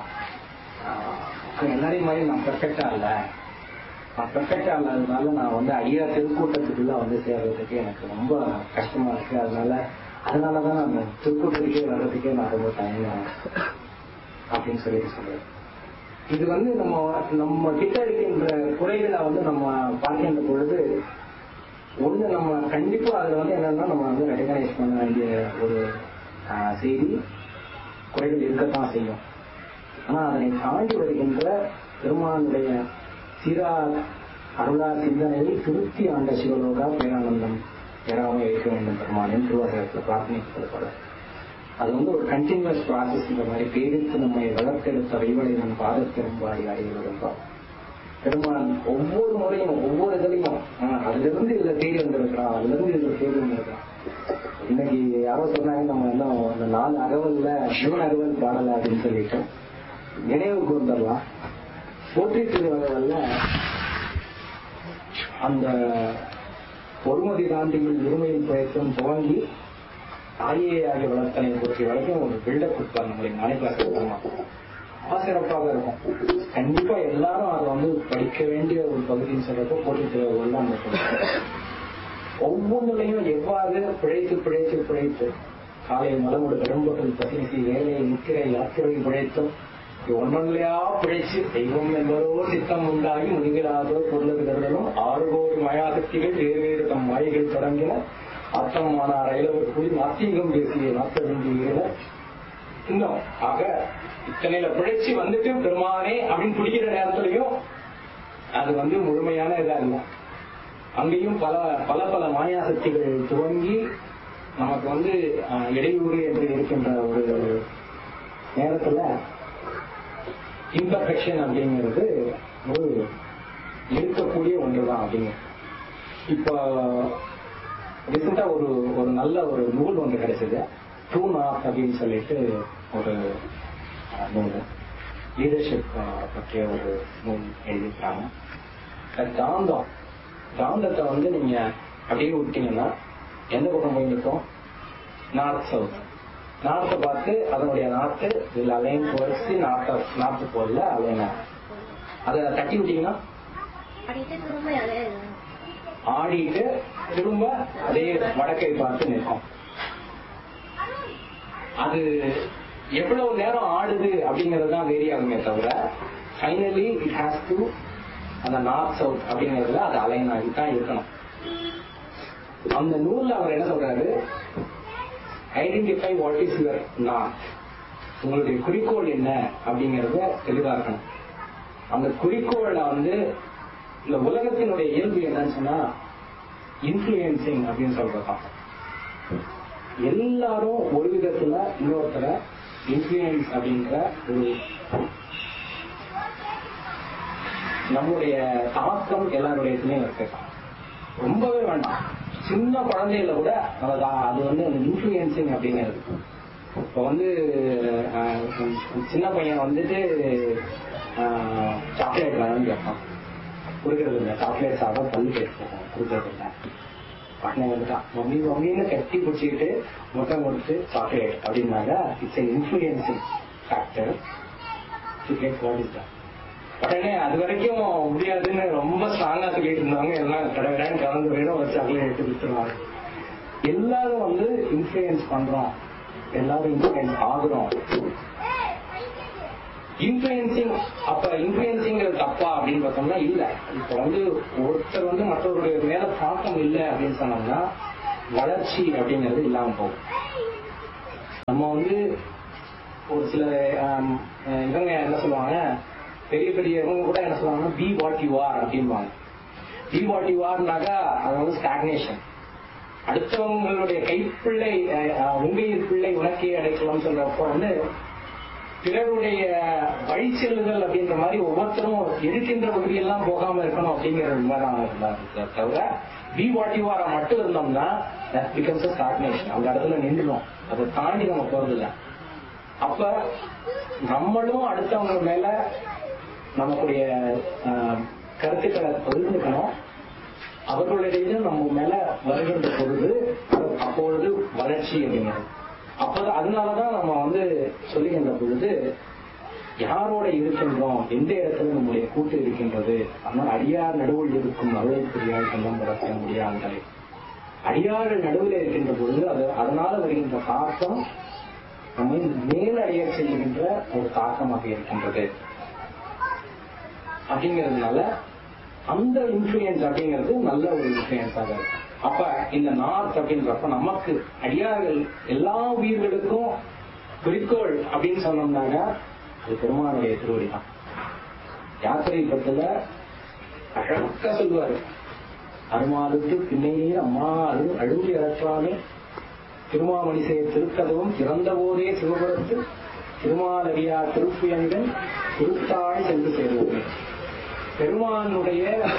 ஆஹ், எல்லாரையும் மாதிரி நான் பெர்ஃபெக்டா இல்ல நான் பெர்ஃபெக்டா இல்லாததுனால நான் வந்து ஐயா திருக்கூட்டத்துக்குள்ள வந்து சேர்றதுக்கு எனக்கு ரொம்ப கஷ்டமா இருக்கு அதனால அதனாலதான் நான் திருக்கூட்டத்துக்கே வர்றதுக்கே நான் ரொம்ப தயங்குறேன் அப்படின்னு சொல்லிட்டு சொல்றேன் இது வந்து நம்ம நம்ம கிட்ட இருக்கின்ற குறைகளை வந்து நம்ம பார்க்கின்ற பொழுது ஒண்ணு நம்ம கண்டிப்பா அதுல வந்து என்னன்னா நம்ம வந்து ரெகனைஸ் பண்ண வேண்டிய ஒரு ஆஹ், செய்தி குறைகள் இருக்கத்தான் செய்யும் ஆனா அதனை தாண்டி வருகின்ற பெருமானுடைய சீரா அருளா சிந்தனையில் திருப்தி ஆண்ட சிவலோகா பேரானந்தம் பெறாமல் இருக்க வேண்டும் பெருமானின் திருவாசகத்தில் பிரார்த்தனைப்படுத்தப்பட அது வந்து ஒரு கண்டினியூஸ் ப்ராசஸ் இந்த மாதிரி பேரித்து நம்மை வளர்த்தெடுத்த வைவடை நம் பாதத்திரும்பாடி அறிவுறுந்தோம் பெருமான் ஒவ்வொரு முறையும் ஒவ்வொரு இதுலையும் ஆஹ், அதுல இருந்து இதுல தேடி வந்திருக்கிறான் அதுல இருந்து இதுல தேடி வந்திருக்கிறான் இன்னைக்கு யாரோ சொன்னாங்க நம்ம எல்லாம் அந்த நாலு அகவல்ல மூணு அகவல் பாடல அப்படின்னு சொல்லிட்டு நினைவு கூர்ந்தரலாம் போற்றி திருவகவல்ல அந்த பொறுமதி தாண்டியில் இருமையில் பிரயத்தம் துவங்கி தாயே ஆகிய வளர்த்தனை பொறுத்த வரைக்கும் ஒரு பில்டப் கொடுப்பார் நம்மளுக்கு நாளைக்கு ரொம்ப சிறப்பாக இருக்கும் கண்டிப்பா எல்லாரும் அதை வந்து படிக்க வேண்டிய ஒரு பகுதின்னு சொல்றப்போ போட்டி தேர்வுகள் அந்த சொல்றோம். ஒவ்வொன்றுலையும் எவ்வாறு பிழைத்து பிழைத்து பிழைத்து காலை மலமுடு பெரும்பொருள் பத்தினிசி வேலை நிற்கிற யாத்திரை பிழைத்தும் ஒன்னொன்னையா பிழைச்சு தெய்வம் என்பதோ சித்தம் உண்டாகி முனிகிறாதோ பொருளுகிறர்களும் ஆறு கோடி மயாசக்திகள் வேறு வேறு தம் மாயைகள் தொடங்கின அர்த்தமான ரயிலவர் கூடி நாத்திகம் பேசிய நாட்ட வேண்டிய இன்னும் ஆக இத்தனையில பிழைச்சு வந்துட்டு பெருமானே அப்படின்னு பிடிக்கிற நேரத்திலையும் அது வந்து முழுமையான இதா இல்லை அங்கேயும் பல பல பல மாயாசக்திகள் துவங்கி நமக்கு வந்து அஹ், இடையூறு என்று இருக்கின்ற ஒரு நேரத்துல இம்பர்ஃபெக்ஷன் அப்படிங்கிறது ஒரு இருக்கக்கூடிய ஒன்றுதான் அப்படிங்க இப்போ ரீசெண்டா ஒரு ஒரு நல்ல ஒரு நூல் ஒன்று கிடைச்சது ட்ரூ நார்த் அப்படின்னு சொல்லிட்டு ஒரு அஹ், நூல் லீடர்ஷிப் பற்றிய ஒரு நூல் எழுதியிருக்காங்க அது காந்தம் காந்தத்தை வந்து நீங்க அப்படியே விட்டீங்கன்னா எந்த பக்கம் போய் நிற்கும் நார்த் சவுத் நார்த்தை பார்த்து அதனுடைய நார்த்து இதுல அலைன் வரிசை நார்த்த நார்த்து போடல அலைன அதை தட்டி விட்டீங்கன்னா படிட்டு திரும்ப அதே ஆடிட்டு திரும்ப அதே வடக்கை பார்த்து நிற்கும் அது எவ்வளவு நேரம் ஆடுது அப்படிங்கிறது தான் வேரி ஆகுமே தவிர ஃபைனலி இட் ஹாஸ் டு அந்த நார்த் சவுத் அப்படிங்கிறதுல அது அலைன் ஆகி தான் இருக்கணும் அந்த நூல்ல அவர் என்ன சொல்றாரு identify what is your north உங்களுடைய குறிக்கோள் என்ன அப்படிங்கறத தெளிவா இருக்கணும் அந்த குறிக்கோளை வந்து இந்த உலகத்தினுடைய இயல்பு என்னன்னு சொன்னா இன்ஃபுளுயன்சிங் அப்படின்னு சொல்றதுதான் எல்லாரும் ஒரு விதத்துல இன்னொருத்தர இன்ஃபுளுயன்ஸ் அப்படின்ற ஒரு நம்முடைய தாக்கம் எல்லாருடைய இதுலயும் இருக்கு ரொம்பவே வேண்டாம் சின்ன குழந்தையில கூட நம்ம அது வந்து அந்த இன்ஃபுளுயன்சிங் அப்படிங்கிறது இப்போ வந்து அஹ், சின்ன பையன் வந்துட்டு சாக்லேட் வேணும்னு கேட்பான் கொடுக்கறது இல்லை சாக்லேட் சாப்பிட பல்லு கேட்போம் கொடுக்கறது இல்லை பட்டனை வந்துட்டான் மம்மி மம்மின்னு கட்டி பிடிச்சிக்கிட்டு முட்டை கொடுத்து சாக்லேட் அப்படின்னாங்க it's an influencing factor to get what is that உடனே அது வரைக்கும் முடியாதுன்னு ரொம்ப ஸ்ட்ராங்கா சொல்லிட்டு இருந்தவங்க எல்லாம் கடவுடான்னு கலந்து போயிடும் ஒரு சாக்லேட் எடுத்து கொடுத்துருவாங்க எல்லாரும் வந்து இன்ஃபுளுயன்ஸ் பண்றோம் எல்லாரும் இன்ஃபுளுயன்ஸ் ஆகுறோம் இன்ஃபுளுன்சிங் அப்ப இன்ஃபுளுன்சிங் தப்பா அப்படின்னு பார்த்தோம்னா இல்ல இப்ப வந்து ஒருத்தர் வந்து மற்றவருடைய மேல தாக்கம் இல்லை அப்படின்னு சொன்னோம்னா வளர்ச்சி அப்படிங்கிறது இல்லாம போகும் நம்ம வந்து ஒரு சில ஆம், அஹ், இவங்க என்ன சொல்லுவாங்க பெரிய பெரிய இவங்க கூட என்ன சொல்லுவாங்க பி வாட் யூ ஆர் அப்படிம்பாங்க பி வாட் யூ ஆர்னாக்கா அது வந்து ஸ்டாக்னேஷன் அடுத்தவங்களுடைய கைப்பிள்ளை அஹ், அஹ், உங்கையில் பிள்ளை உனக்கே அடைக்கலாம் சொல்றப்போ வந்து பிறருடைய வழி செல்லுதல் அப்படின்ற மாதிரி ஒவ்வொருத்தரும் இருக்கின்ற பகுதியெல்லாம் போகாம இருக்கணும் அப்படிங்கிற மாதிரி தவிர பி வாட் யூ ஆர் மட்டும் இருந்தோம்னா பிகம்ஸ் ஸ்டாக்னேஷன் அந்த இடத்துல நின்றுடும் அதை தாண்டி நம்ம போறதில்லை அப்ப நம்மளும் அடுத்தவங்க மேல நமக்குடைய ஆஹ், கருத்துக்களை பகிர்ந்துக்கணும் அவர்களுடைய நம்ம மேல வருகின்ற பொழுது அது அப்பொழுது வளர்ச்சி அப்படிங்கிறது அப்ப அதனாலதான் நம்ம வந்து சொல்லுகின்ற பொழுது யாரோட இருக்கின்றோம் எந்த இடத்துல நம்முடைய கூட்டு இருக்கின்றது ஆனால் அடியார் நடுவில் இருக்கும் அருளை புரியாய் கண்ணம் பரப்ப முடியாதே அடியார்கள் நடுவில் இருக்கின்ற பொழுது அது அதனால வருகின்ற தாக்கம் நம்மை மேலடைய செய்கின்ற ஒரு தாக்கமாக இருக்கின்றது அப்படிங்கிறதுனால அந்த இன்ஃபுளுயன்ஸ் அப்படிங்கிறது நல்ல ஒரு இன்ஃபுளுயன்ஸாக இருக்கும் அப்ப இந்த நார்த் அப்படின்றப்ப நமக்கு அடியார்கள் எல்லா உயிர்களுக்கும் குறிக்கோள் அப்படின்னு சொன்னோம்னாங்க அது பெருமானுடைய திருவடி தான் யாத்திரை பத்துல அழகா சொல்லுவாரு அருமாலுக்கு பின்னையே அம்மா அழு அழும்பி அறற்றாலே திருமாமணி செய்ய திருக்கதவும் திறந்த போதே சிவபுரத்து திருமாலரியா திருப்புயங்கள் திருத்தாய் சென்று சேருவது பெருமானுடைய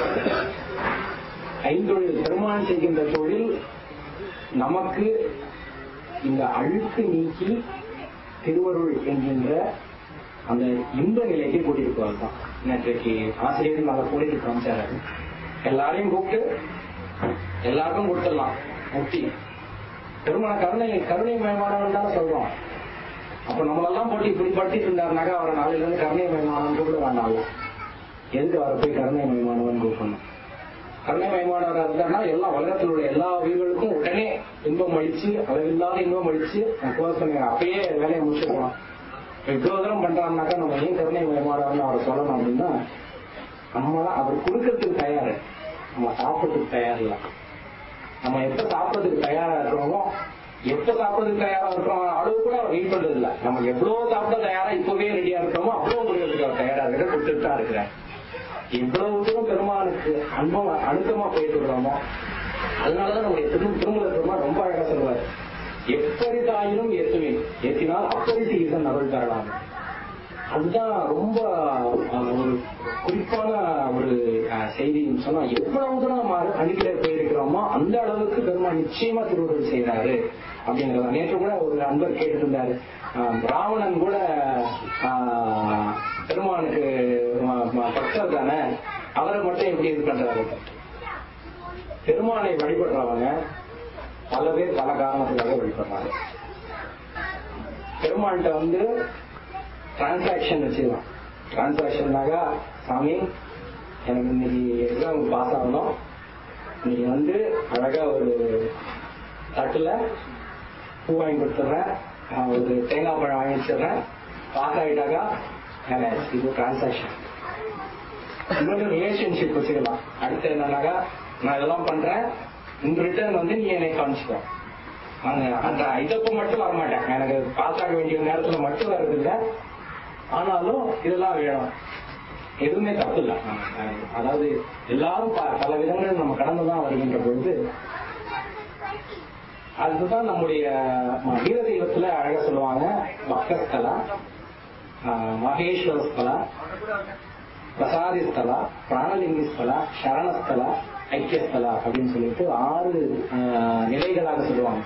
ஐந்தொழில் பெருமான் செய்கின்ற தொழில் நமக்கு இந்த அழுக்கு நீக்கி திருவருள் என்கின்ற அந்த இன்ப நிலைக்கு கூட்டிட்டு போவது தான் நேற்றைக்கு ஆசிரியர் நாங்கள் கூட்டிட்டு காமிச்சாரு எல்லாரையும் கூப்பிட்டு எல்லாருக்கும் கொடுத்துடலாம் முக்தி பெருமான கருணை கருணை மயமானவன் தானே சொல்றோம் அப்ப நம்மளெல்லாம் போட்டு இப்படி படுத்திட்டு இருந்தாருனாக்கா அவரை நாளையில இருந்து கருணை மயமானவன் கூப்பிட வேண்டாம் எதுக்கு அவரை போய் கருணை மயமானவன் கூப்பிடணும் கருணை மயமானவராக இருந்தாருன்னா எல்லா உலகத்தில் உள்ள எல்லா உயிர்களுக்கும் உடனே இன்பம் அளிச்சு அளவில்லாத இன்பம் அளிச்சு க்ளோஸ் பண்ணி அப்பயே வேலையை முடிச்சுக்கலாம் இவ்வளவு தூரம் பண்றாருனாக்கா நம்ம ஏன் கருணை மயமானவர்னு அவரை சொல்லணும் அப்படின்னா நம்ம அவர் கொடுக்கறதுக்கு தயாரு நம்ம சாப்பிட்றதுக்கு தயார் இல்லை நம்ம எப்ப சாப்பிடறதுக்கு தயாரா இருக்கிறோமோ எப்ப சாப்பிடறதுக்கு தயாரா இருக்கிறோம் அளவு கூட அவர் வெயிட் பண்றது இல்ல நம்ம எவ்வளவு சாப்பிட தயாரா இப்பவே ரெடியா இருக்கிறோமோ அவ்வளவு கொடுக்கறதுக்கு அவர் தயாரா இருக்க கொடுத்துட்டு தான் இருக்கிறார் எவ்வளவு தூரம் பெருமானுக்கு அன்பம் அழுத்தமா போயிட்டு இருக்கிறோமோ அதனாலதான் நம்முடைய திரு திருமல பெருமாள் ரொம்ப அழகா சொல்லுவார் எப்பரிதாயினும் ஏற்றுவேன் ஏற்றினால் அப்பரிசு ஈசன் அருள் தரலாம் அதுதான் ரொம்ப அஹ், ஒரு குறிப்பான ஒரு அஹ், செய்தின்னு சொன்னா எவ்வளவு தூரம் நம்ம அணுகில போயிருக்கிறோமோ அந்த அளவுக்கு பெருமாள் நிச்சயமா திருவுருள் செய்யறாரு அப்படிங்கறத நேற்று கூட ஒரு அன்பர் கேட்டுட்டு இருந்தாரு அஹ், ராவணன் கூட அஹ், பெருமானுக்கு ம- ம- பக்தர் தானே அவரை மட்டும் எப்படி இது பண்றாரு பெருமானை வழிபடுறவங்க பல பேர் பல காரணத்துக்காக வழிபடுறாங்க பெருமாள்கிட்ட வந்து டிரான்சாக்ஷன் வச்சுக்கலாம் டிரான்சாக்ஷன்னாக்கா சாமி எனக்கு இன்னைக்கு எக்ஸாம் பாஸ் ஆகணும் இன்னைக்கு வந்து அழகா ஒரு தட்டுல பூ வாங்கி கொடுத்துட்றேன் நான் ஒரு தேங்காய் பழம் வாங்கி வச்சிடுறேன் பாஸ் ஆகிட்டாக்கா எனக்கு இது டிரான்சாக்ஷன் இன்னொரு ரிலேஷன்ஷிப் வச்சுக்கலாம் அடுத்து என்னன்னாக்கா நான் இதெல்லாம் பண்றேன் இந்த ரிட்டர்ன் வந்து நீ என்னை காமிச்சுக்கோ அந்த அந்த இதப்ப மட்டும் வர மாட்டேன் எனக்கு பாஸ் ஆக வேண்டிய நேரத்துல மட்டும் வர்றது இல்ல ஆனாலும் இதெல்லாம் வேணும் எதுவுமே தப்பு இல்லை அதாவது எல்லாரும் ப- பல விதங்கள் நம்ம கடந்துதான் வருகின்ற பொழுது அதுதான் நம்முடைய ம- வீர தெய்வத்துல அழகா சொல்லுவாங்க பக்தஸ்தலா ஆஹ், மகேஸ்வர ஸ்தலா பிரசாதி ஸ்தலா பிராணலிங்கி ஸ்தலா சரணஸ்தலா ஐக்கியஸ்தலா அப்படின்னு சொல்லிட்டு ஆறு ஆஹ், நிலைகளாக சொல்லுவாங்க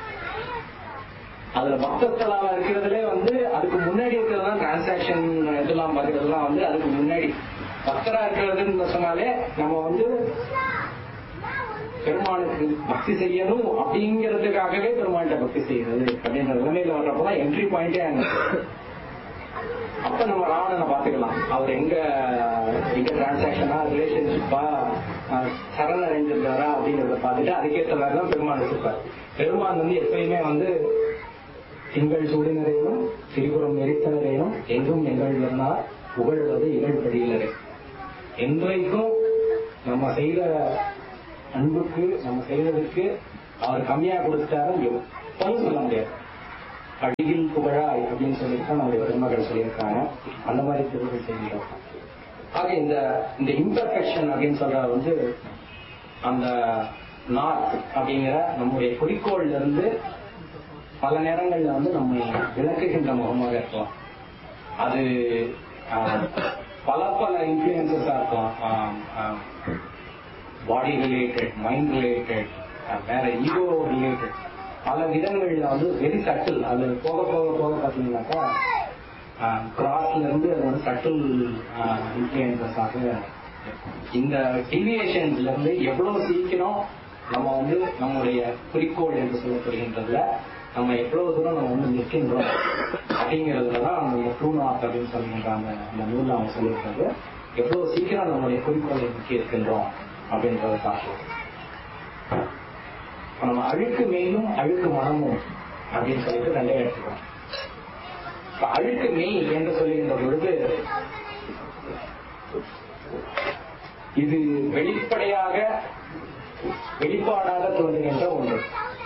அதுல பக்தஸ்தலாவா இருக்கிறதுலே வந்து அதுக்கு முன்னாடி இருக்கிறதுலாம் டிரான்சாக்ஷன் இதெல்லாம் பார்க்கறதுலாம் வந்து அதுக்கு முன்னாடி பக்தரா இருக்கிறதுன்னு சொன்னாலே நம்ம வந்து பெருமானுக்கு பக்தி செய்யணும் அப்படிங்கிறதுக்காகவே பெருமான்கிட்ட பக்தி செய்யறது அப்படின்ற நிலைமையில வர்றப்பதான் என்ட்ரி பாயிண்டே அங்க அப்ப நம்ம ராவணனை பாத்துக்கலாம் அவர் எங்க எங்க டிரான்சாக்ஷனா ரிலேஷன்ஷிப்பா சரண் அடைஞ்சிருந்தாரா அப்படிங்கறத பார்த்துட்டு அதுக்கேற்ற மாதிரி தான் பெருமான் வச்சிருப்பாரு பெருமான் வந்து எப்பயுமே வந்து திங்கள் சூடினரேனும் திரிபுரம் எரித்தனரேனும் எங்கும் எங்கள் என்னார் புகழ்வது இகழ்படியினரே என்றைக்கும் நம்ம செய்த அன்புக்கு நம்ம செய்ததுக்கு அவர் கம்மியா கொடுத்தாரும் எப்பவும் சொல்ல முடியாது அடியில் புகழாய் அப்படின்னு சொல்லிட்டு தான் நம்முடைய பெருமக்கள் சொல்லியிருக்காங்க அந்த மாதிரி திருவுகள் செய்கிறோம் ஆக இந்த இந்த இம்பர்ஃபெக்ஷன் அப்படின்னு சொல்றது வந்து அந்த நாட் அப்படிங்கிற நம்முடைய குறிக்கோள்ல இருந்து பல நேரங்கள்ல வந்து நம்மை விளக்குகின்ற முகமாக இருக்கும் அது ஆஹ், பல பல இன்ஃபுளுசஸா இருக்கும் பாடி ரிலேட்டட் மைண்ட் ரிலேட்டட் வேற ஈகோ ரிலேட்டட் பல விதங்கள்ல வந்து வெரி சட்டில் அது போக போக போக பாத்தீங்கன்னாக்கா கிராஸ்ல இருந்து அது வந்து சட்டில் இன்ஃபுளுசஸாக இந்த டிவியேஷன்ஸ்ல இருந்து எவ்வளவு சீக்கிரம் நம்ம வந்து நம்முடைய குறிக்கோள் என்று சொல்லப்படுகின்றதுல நம்ம எவ்வளவு தூரம் நம்ம வந்து நிற்கின்றோம் அப்படிங்கிறதுல தான் அந்த ட்ரூ நாட் அப்படின்னு சொல்லுகின்ற அந்த அந்த நூல்ல அவங்க சொல்லியிருக்கிறது எவ்வளவு சீக்கிரம் நம்மளுடைய குறிக்கோளை நோக்கி இருக்கின்றோம் அப்படின்றத காட்டும் இப்ப நம்ம அழுக்கு மேலும் அழுக்கு மனமும் அப்படின்னு சொல்லிட்டு ரெண்டே எடுத்துக்கிறோம் இப்ப அழுக்கு மெய் என்று சொல்லுகின்ற பொழுது இது வெளிப்படையாக வெளிப்பாடாக தோன்றுகின்ற ஒன்று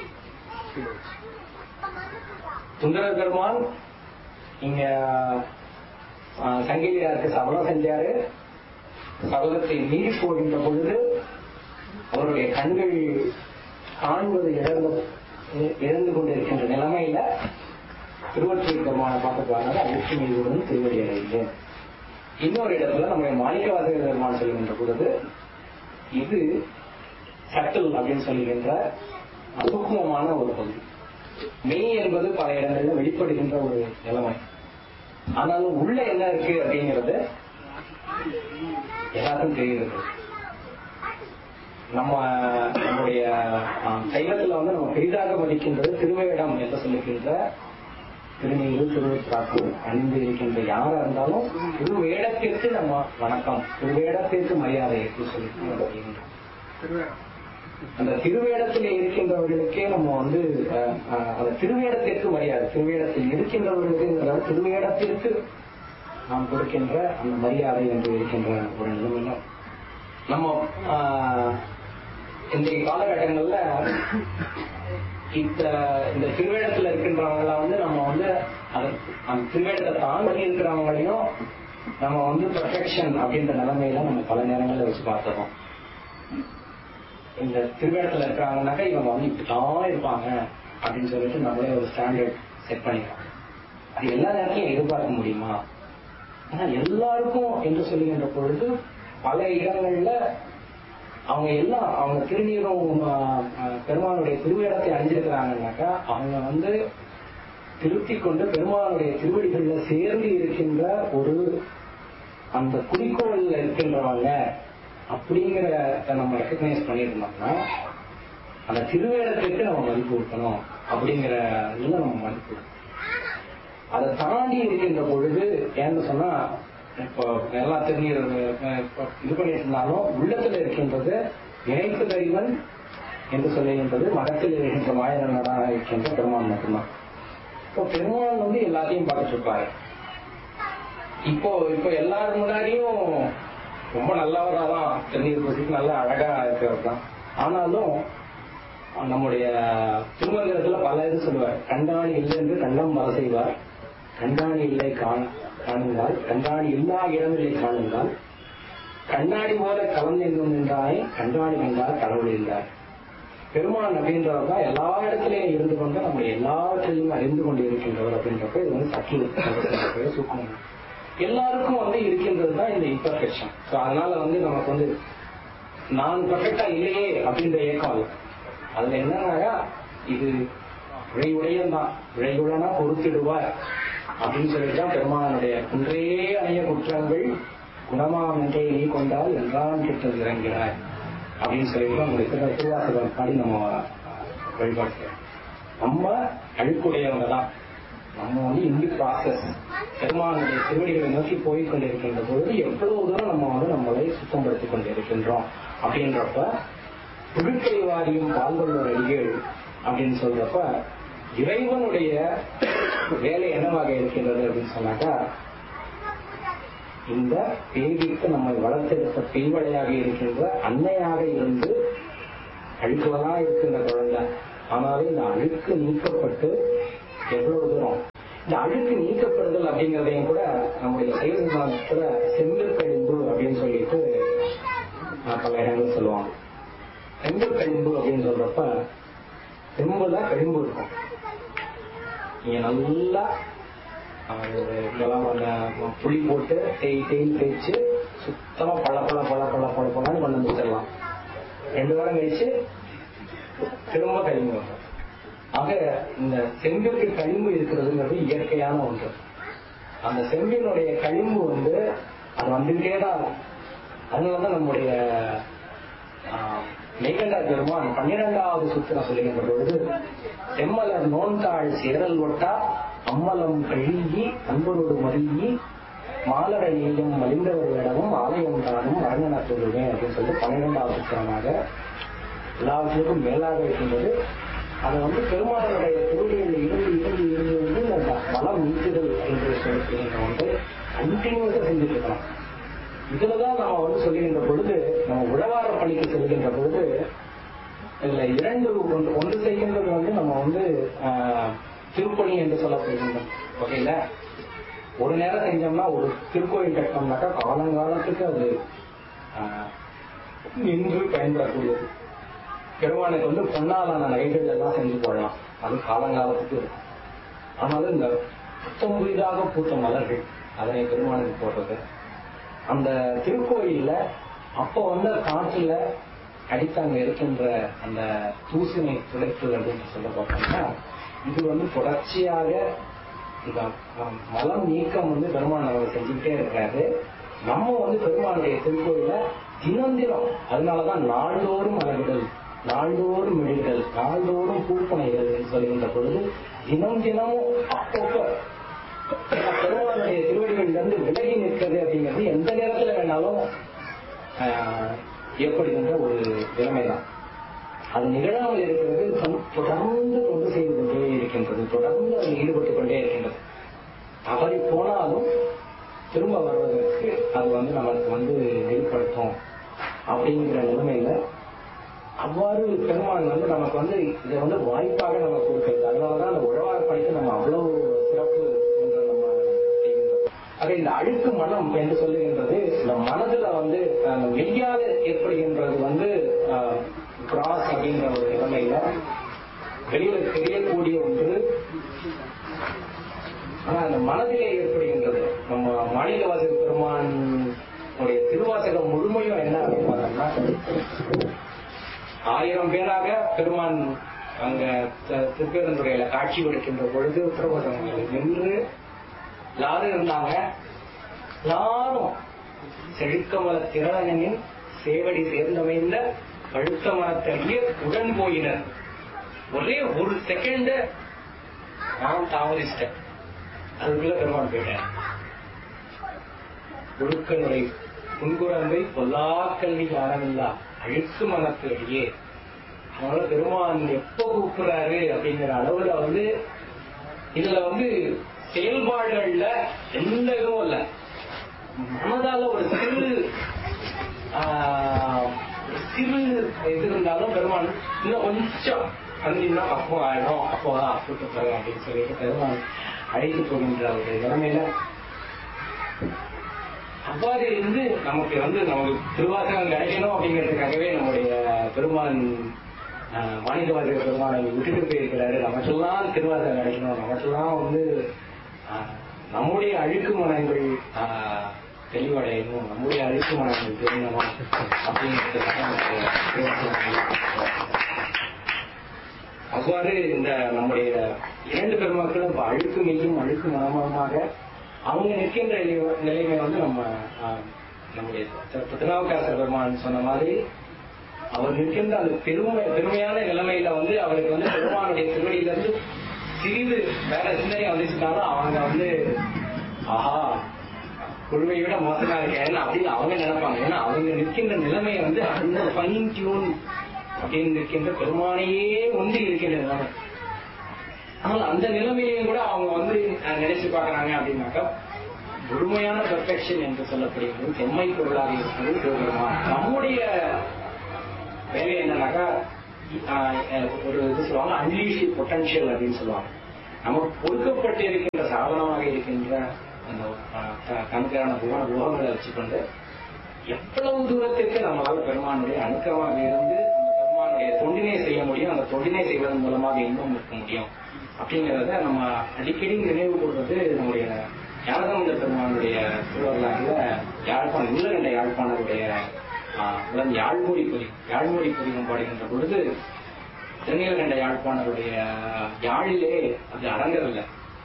சுந்தர பெருமான் இங்க ஆஹ், சங்கிலியாருக்கு சபலம் செஞ்சாரு சபலத்தை மீறி போகின்ற பொழுது அவருடைய கண்கள் காண்பது இழந்த இழந்து கொண்டிருக்கின்ற நிலைமையில திருவற்றியூர் பெருமானை பார்த்து பாருங்க அழுக்கு மீதுடன் திருவடி அடைந்தேன் இன்னொரு இடத்துல நம்முடைய மாணிக்க வாசகர் பெருமான் சொல்லுகின்ற பொழுது இது சட்டில் அப்படின்னு சொல்லுகின்ற சூக்மமான ஒரு பகுதி மெய் என்பது பல இடங்கள்ல வெளிப்படுகின்ற ஒரு நிலைமை ஆனாலும் உள்ள என்ன இருக்கு அப்படிங்கிறது எல்லாருக்கும் தெரிகிறது நம்ம நம்முடைய ஆஹ், சைவத்துல வந்து நம்ம பெரிதாக மதிக்கின்றது திருவேடம் என்று சொல்லுகின்ற திருநீரு திருவிழாக்கு அணிந்து இருக்கின்ற யாரா இருந்தாலும் திருவேடத்திற்கு நம்ம வணக்கம் திருவேடத்திற்கு மரியாதை என்று சொல்லி அந்த திருவேடத்தில் இருக்கின்றவர்களுக்கே நம்ம வந்து அஹ், அஹ், அந்த திருவேடத்திற்கு மரியாதை திருவேடத்தில் இருக்கின்றவர்களுக்கு திருவேடத்திற்கு நாம் கொடுக்கின்ற அந்த மரியாதை என்று இருக்கின்ற ஒரு நிலைமையில நம்ம ஆஹ், இன்றைய காலகட்டங்கள்ல இந்த இந்த திருவேடத்துல இருக்கின்றவங்கள வந்து நம்ம வந்து அது- அந்த திருவேடத்தை தாண்டி இருக்கிறவங்களையும் நம்ம வந்து பெர்ஃபெக்ஷன் அப்படின்ற நிலைமையில நம்ம பல நேரங்கள்ல வச்சு பார்த்துறோம் இந்த திருவேடத்துல இருக்கிறாங்கன்னாக்கா இவங்க வந்து இப்படிதான் இருப்பாங்க அப்படின்னு சொல்லிட்டு நம்மளே ஒரு ஸ்டாண்டர்ட் செட் பண்ணிக்கலாம் அது எல்லா நேரத்திலும் எதிர்பார்க்க முடியுமா ஆனா எல்லாருக்கும் என்று சொல்லுகின்ற பொழுது பல இடங்கள்ல அவங்க எல்லாம் அவங்க திருநீரும் ஆஹ், ஆஹ், பெருமானுடைய திருவேடத்தை அணிஞ்சிருக்கிறாங்கன்னாக்கா அவங்க வந்து திருத்தி கொண்டு பெருமானுடைய திருவடிகள்ல சேர்ந்து இருக்கின்ற ஒரு அந்த குறிக்கோள்ல இருக்கின்றவங்க அப்படிங்கிற நம்ம ரெக்கக்னைஸ் பண்ணியிருந்தோம்னா அந்த திருவேடத்திற்கு நம்ம மதிப்பு கொடுக்கணும் அப்படிங்கிற இதுல நம்ம மதிப்பு கொடுக்கணும். அதை தாண்டி இருக்கின்ற பொழுது ஏன்னு சொன்னா இப்போ எல்லா திருநீர் அஹ், இப்போ இது பண்ணிட்டு இருந்தாலும் உள்ளத்துல இருக்கின்றது நினைத்து தெய்வன் என்று சொல்லுகின்றது மதத்தில் இருக்கின்ற மாயனடாக இருக்கின்ற பெருமான் மட்டும்தான் இப்போ பெருமான் வந்து எல்லாத்தையும் பார்த்துட்டு இருப்பாரு இப்போ இப்போ எல்லாரும் முன்னாடியும் ரொம்ப நல்லவரா தான் திருநீர் பூசிட்டு நல்லா அழகா இருக்கிறவர் தான் ஆனாலும் நம்முடைய திருமந்திரத்துல பல இது சொல்லுவார் கண்டாணி இல்லை என்று கண்டம் வர செய்வார் கண்டாணி இல்லை காண காணுங்கால் கண்டாணி இல்லா இடமில்லை காணுங்கால் கண்ணாடி போல கலந்தெங்கும் நின்றாய் கண்டாணி கண்டால் கடவுள் என்றார் பெருமான் அப்படின்றவர் தான் எல்லா இடத்துலயும் இருந்து கொண்டு நம்ம எல்லாவற்றையும் அறிந்து கொண்டு இருக்கின்றவர் அப்படின்றப்ப இது வந்து சட்டில் சூக்கணும் எல்லாருக்கும் வந்து இருக்கின்றது தான் இந்த இம்பர்ஃபெக்ஷன் ஸோ அதனால வந்து நமக்கு வந்து நான் பர்ஃபெக்டா இல்லையே அப்படின்ற ஏக்கம் இல்லை அதுல என்னன்னாக்கா இது விழைவுடையம் தான் விழைவுடனா பொறுத்திடுவார் அப்படின்னு சொல்லிட்டு தான் பெருமானுடைய குன்றே அணைய குற்றங்கள் குணமாம் என்றே நீ கொண்டால் என்றான் கிட்ட இறங்கிறாய் அப்படின்னு சொல்லிட்டு நம்முடைய திரு- திருவாசகம் பாடி நம்ம வழிபாடு செய்யறோம். நம்ம அழுக்குடையவங்க தான் நம்ம வந்து இந்த ப்ராசஸ் பெருமானுடைய திருவடிகளை நோக்கி போய் கொண்டிருக்கின்ற பொழுது எவ்வளவு தூரம் நம்ம வந்து நம்மளை சுத்தப்படுத்திக் கொண்டிருக்கின்றோம் அப்படின்றப்ப புழுக்கை வாரியும் பால்வல்லோர் அடிகள் அப்படின்னு சொல்றப்ப இறைவனுடைய வேலை என்னவாக இருக்கின்றது அப்படின்னு சொன்னாக்கா இந்த பேபிக்கு நம்மை வளர்த்தெடுத்த பெய்வளையாக இருக்கின்ற அன்னையாக இருந்து அழுக்குவதா இருக்கின்ற குழந்தை ஆனாலும் இந்த அழுக்கு நீக்கப்பட்டு எவ்வளவு தூரம் இந்த அழுக்கு நீக்கப்படுதல் அப்படிங்கிறதையும் கூட நம்முடைய சைவ சித்தாந்தத்துல செங்கல் கழிம்பு அப்படின்னு சொல்லிட்டு ஆஹ், பல இடங்கள் சொல்லுவாங்க செங்கல் கழிம்பு அப்படின்னு சொல்றப்ப செம்புல கழிம்பு இருக்கும் நீங்க நல்லா ஆஹ், ஒரு இதெல்லாம் அந்த புளி போட்டு தேய் தேய் தேய்ச்சு சுத்தமா பல பல பல பல பல பழன்னு கொண்டு வந்து வச்சிடலாம் ரெண்டு வாரம் கழிச்சு திரும்ப கழிவு வரும் ஆக இந்த செம்பிற்கு கழிவு இருக்கிறதுங்கிறது இயற்கையான ஒன்று அந்த செம்பினுடைய கழிவு வந்து அது வந்துகிட்டே தான் இருக்கும். அதனாலதான் நம்முடைய மெய்கண்டா பெருமான் பன்னிரெண்டாவது சுத்திரம் சொல்லுகின்ற பொழுது செம்மலர் நோன்காள் சேரல் ஒட்டா அம்மலம் கழுகி அன்பரோடு மருகி மாலர நீயும் மலிந்தவர் இடமும் ஆலயம் தானும் அரங்கன சொல்லுவேன் அப்படின்னு சொல்லிட்டு பன்னிரெண்டாவது சுத்திரமாக எல்லாவற்றுக்கும் மேலாக இருக்கின்றது அதை வந்து பெருமாளுடைய திருவிழியில் இருந்து இருந்து இருந்து இருந்து அந்த மலம் நீக்குதல் என்று சொல்லுகின்ற ஒன்று கண்டினியூஸா செஞ்சுட்டு இருக்கணும் இதுலதான் நம்ம வந்து சொல்லுகின்ற பொழுது நம்ம உழவார பணிக்கு செல்கின்ற பொழுது இதுல இரண்டு ஒன்று ஒன்று செய்கின்றது வந்து நம்ம வந்து ஆஹ், திருப்பணி என்று சொல்லப்படுகின்றோம் ஓகேங்களா ஒரு நேரம் செஞ்சோம்னா ஒரு திருக்கோயில் கட்டினோம்னாக்கா காலங்காலத்துக்கு அது ஆஹ், நின்று பயன்படக்கூடியது பெருமானுக்கு வந்து பொன்னாலான நகைகள் எல்லாம் செஞ்சு போடலாம் அது காலங்காலத்துக்கு இருக்கும் ஆனாலும் இந்த புத்தம் புதிதாக பூத்த மலர்கள் அதனை பெருமானுக்கு போடுறது அந்த திருக்கோயில்ல அப்ப வந்த காற்றுல அடித்து அங்க இருக்கின்ற அந்த தூசினை துடைத்தல் அப்படின்னு சொல்ல பார்த்தோம்னா இது வந்து தொடர்ச்சியாக இந்த அஹ், மலம் நீக்கம் வந்து பெருமான் அவர் செஞ்சுக்கிட்டே இருக்கிறாரு நம்ம வந்து பெருமானுடைய திருக்கோயில தினம் தினம் அதனாலதான் நாள்தோறும் மலர்கள் நாள்தோறும் மெடிகள் நாள்தோறும் பூப்பனைகள் என்று சொல்கின்ற பொழுது தினம் தினமும் அப்பப்போ ஏன்னா பெருமானுடைய திருவடிகள்ல இருந்து விலகி நிற்கிறது அப்படிங்கிறது எந்த நேரத்துல வேணாலும் ஆஹ், ஏற்படுகின்ற ஒரு நிலைமைதான் அது நிகழாமல் இருக்கிறது தொ- தொடர்ந்து தொண்டு செய்து கொண்டே இருக்கின்றது தொடர்ந்து அதில் ஈடுபட்டு கொண்டே இருக்கின்றது தவறி போனாலும் திரும்ப வர்றதற்கு அது வந்து நமக்கு வந்து வெளிப்படுத்தும் அப்படிங்கிற நிலைமையில அவ்வாறு பெருமான் வந்து நமக்கு வந்து இதை வந்து வாய்ப்பாக நமக்கு கொடுக்கிறது அதனாலதான் அந்த உழவார் பணிக்கு நம்ம அவ்வளவு சிறப்பு என்று நம்ம செய்கின்றோம் ஆக இந்த அழுக்கு மனம் என்று சொல்லுகின்றது இந்த மனதுல வந்து அந்த மெய்யால ஏற்படுகின்றது வந்து கிராஸ் அப்படிங்கிற ஒரு நிலைமையில வெளியில தெரியக்கூடிய ஒன்று ஆனா அந்த மனதிலே ஏற்படுகின்றது நம்ம மாணிக்கவாசக பெருமான் உடைய திருவாசகம் முழுமையும் என்ன அப்படின்னு பார்த்தோம்னா ஆயிரம் பேராக பெருமான் அங்க த- திருப்பேரந்துறையில காட்சி கொடுக்கின்ற பொழுது உத்தரவாதங்கள் நின்று எல்லாரும் இருந்தாங்க எல்லாரும் செழுக்கமல திரளனின் சேவடி சேர்ந்தமைந்த பழுத்த மரத்தடிய உடன் போயினர் ஒரே ஒரு செகண்ட் நான் தாமதிச்சிட்டேன் அதுக்குள்ள பெருமான் போயிட்டேன் ஒழுக்கனுரை புன்குரந்தை பொல்லா கல்வி யாரமில்லா அழுக்கு மனத்து அடியே அதனால பெருமான் எப்ப கூப்பிடுறாரு அப்படிங்கிற அளவுல வந்து இதுல வந்து செயல்பாடுகள்ல எந்த இதுவும் இல்ல மனதால ஒரு சிறு ஆஹ், ஒரு சிறு இது இருந்தாலும் பெருமான் இன்னும் கொஞ்சம் வந்தீங்கன்னா அப்போ ஆயிடும் அப்போதான் கூட்டு போறேன் அப்படின்னு சொல்லிட்டு பெருமான் அழைத்து போகின்ற ஒரு நிலைமையில அவ்வாறு இருந்து நமக்கு வந்து நமக்கு திருவாசகம் கிடைக்கணும் அப்படிங்கிறதுக்காகவே நம்முடைய பெருமான் ஆஹ், மாணிக்கவாசக பெருமானை விட்டுட்டு போயிருக்கிறாரு நமக்கெல்லாம் திருவாசகம் கிடைக்கணும் நமக்கெல்லாம் வந்து ஆஹ், நம்முடைய அழுக்கு மனங்கள் ஆஹ், தெளிவடையணும் நம்முடைய அழுக்கு மனங்கள் தெரியணும் அப்படிங்கிறதுக்காக நமக்கு திருவாசகம் அவ்வாறு இந்த நம்முடைய இரண்டு பெருமக்களும் இப்ப அழுக்கு மெய்யும் அழுக்கு மனமாக அவங்க நிற்கின்ற நிலை- நிலைமை வந்து நம்ம ஆஹ், நம்முடைய தி- திருநாவுக்கரசர் பெருமான் சொன்ன மாதிரி அவர் நிற்கின்ற அந்த பெருமை பெருமையான நிலைமையில வந்து அவருக்கு வந்து பெருமானுடைய திருவடியில இருந்து சிறிது வேற சிந்தனை வந்துச்சுனாலும் அவங்க வந்து ஆஹா குழுவை விட மோசமா இருக்கேன் அப்படின்னு அவங்க நினைப்பாங்க ஏன்னா அவங்க நிற்கின்ற நிலைமையை வந்து அந்த ஃபைன் டியூன் அப்படின்னு இருக்கின்ற பெருமானையே ஒன்றி இருக்கின்ற நிலைமை ஆனால் அந்த நிலைமையிலையும் கூட அவங்க வந்து அஹ், நினைச்சு பார்க்கறாங்க அப்படின்னாக்கா முழுமையான பெர்ஃபெக்ஷன் என்று சொல்லப்படுகிறது செம்மை பொருளாக இருப்பது சிவபெருமான் நம்முடைய வேலை என்னன்னாக்கா ஆஹ், அஹ், ஒரு இது சொல்லுவாங்க அன்லீஷி பொட்டன்ஷியல் அப்படின்னு சொல்லுவாங்க நமக்கு கொடுக்கப்பட்டு இருக்கின்ற சாதனமாக இருக்கின்ற அந்த ஆஹ், க- கணக்கான புவன உலகங்களை வச்சுக்கொண்டு எவ்வளவு தூரத்திற்கு நம்மளால பெருமானுடைய அணுக்கமாக இருந்து அந்த பெருமானுடைய தொண்டினை செய்ய முடியும் அந்த தொண்டினை செய்வதன் மூலமாக இன்பம் இருக்க முடியும் அப்படிங்கிறத நம்ம அடிக்கடி நினைவு கூறுவது நம்முடைய ஞானசமுத பெருமானுடைய திருவர்களாக யாழ்ப்பாணம் நீலகண்ட யாழ்ப்பாணருடைய ஆஹ், உடன் யாழ்மொழி பொறி யாழ்மொழி பொறிவும் பாடுகின்ற பொழுது திருநீலகண்ட யாழ்ப்பாணருடைய யாழிலே அது அரங்கவில்லை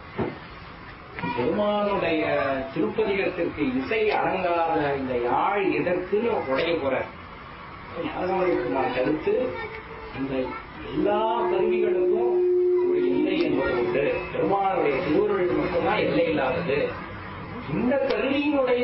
பெருமானுடைய திருப்பதிகத்திற்கு இசை அடங்காத இந்த யாழ் எதற்குன்னு உடைய போறார் ஞானசமுதற்கு நான் கருத்து இந்த எல்லா கருவிகளுக்கும் ஒரு எல்லை என்பது உண்டு பெருமானுடைய திருவுருள் மட்டும்தான் எல்லை இல்லாதது இந்த கருவியினுடைய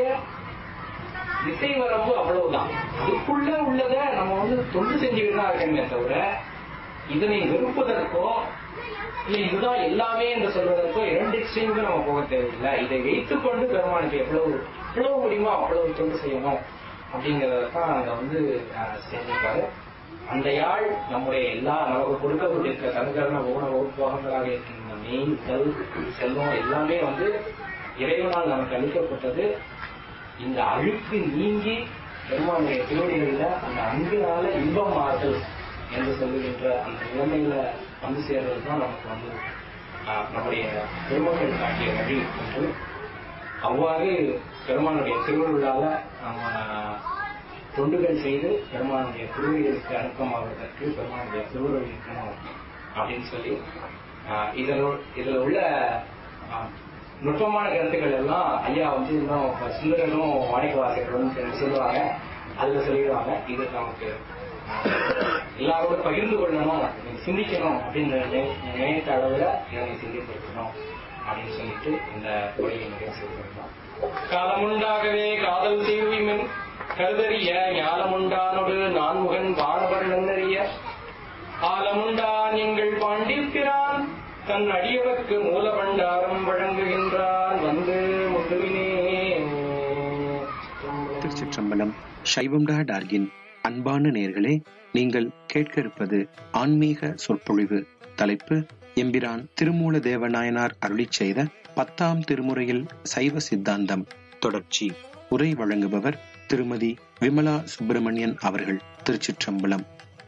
இசை வரம்பு அவ்வளவுதான் அதுக்குள்ள உள்ளத நம்ம வந்து தொண்டு செஞ்சுக்கிட்டு தான் இருக்கணுமே தவிர இதனை வெறுப்பதற்கோ இல்ல இதுதான் எல்லாமே என்று சொல்வதற்கோ இரண்டு எக்ஸ்ட்ரீமுக்கு நம்ம போக தேவையில்லை இதை வைத்துக் கொண்டு பெருமானுக்கு எவ்வளவு எவ்வளவு முடியுமோ அவ்வளவு தொண்டு செய்யணும் அப்படிங்கறத தான் அங்க வந்து அஹ், செஞ்சிருக்காரு அந்த யாழ் நம்முடைய எல்லா நமக்கு கொடுக்கப்பட்டிருக்க கருகரண ஊன போகங்களாக இருக்கின்ற மெயின் கல் செல்வம் எல்லாமே வந்து இறைவனால் நமக்கு அளிக்கப்பட்டது இந்த அழுக்கு நீங்கி பெருமானுடைய திருவடிகளில் அந்த அன்பினால இன்பம் மாறுதல் என்று சொல்லுகின்ற அந்த நிலைமையில வந்து சேர்றது தான் நமக்கு வந்து ஆஹ், நம்முடைய பெருமக்கள் காட்டிய வழி என்று அவ்வாறு பெருமானுடைய திருவிழால நம்ம தொண்டுகள் செய்து பெருமானுடைய திருவிழலுக்கு அனுப்பமாவதற்கு பெருமானுடைய திருவிழல் இருக்கணும் அப்படின்னு சொல்லி ஆஹ், இதில் உள்- இதுல உள்ள ஆஹ், நுட்பமான கருத்துக்கள் எல்லாம் ஐயா வந்து இன்னும் சுந்தரனும் மாணிக்க வாசகர்களும் சேர்ந்து சொல்லுவாங்க அதுல சொல்லிடுவாங்க இது நமக்கு ஆஹ், எல்லாரோட பகிர்ந்து கொள்ளணும் நீங்க சிந்திக்கணும் அப்படின்னு நினை- நினைத்த அளவுல இதை சிந்தித்திருக்கணும் அப்படின்னு சொல்லிட்டு இந்த உரையை நிறைவு செய்திருக்கிறோம் காலமுண்டாகவே காதல் தீர்விமின் கருதறிய ஞானமுண்டானொடு நான்முகன் வானவர் நன்னறிய ஆலமுண்டான் எங்கள் பாண்டிப்பிரான் தன் அடியவர்க்கு மூலபண்டாரம் வழங்குகின்றான் வந்து முதுவினே திருச்சிற்றம்பலம் சைவம்டா டார்கின் அன்பான நேர்களே நீங்கள் கேட்க இருப்பது ஆன்மீக சொற்பொழிவு தலைப்பு எம்பிரான் திருமூல தேவநாயனார் அருளிச் செய்த பத்தாம் திருமுறையில் சைவ சித்தாந்தம் தொடர்ச்சி உரை வழங்குபவர் திருமதி விமலா சுப்பிரமணியன் அவர்கள் திருச்சிற்றம்பலம்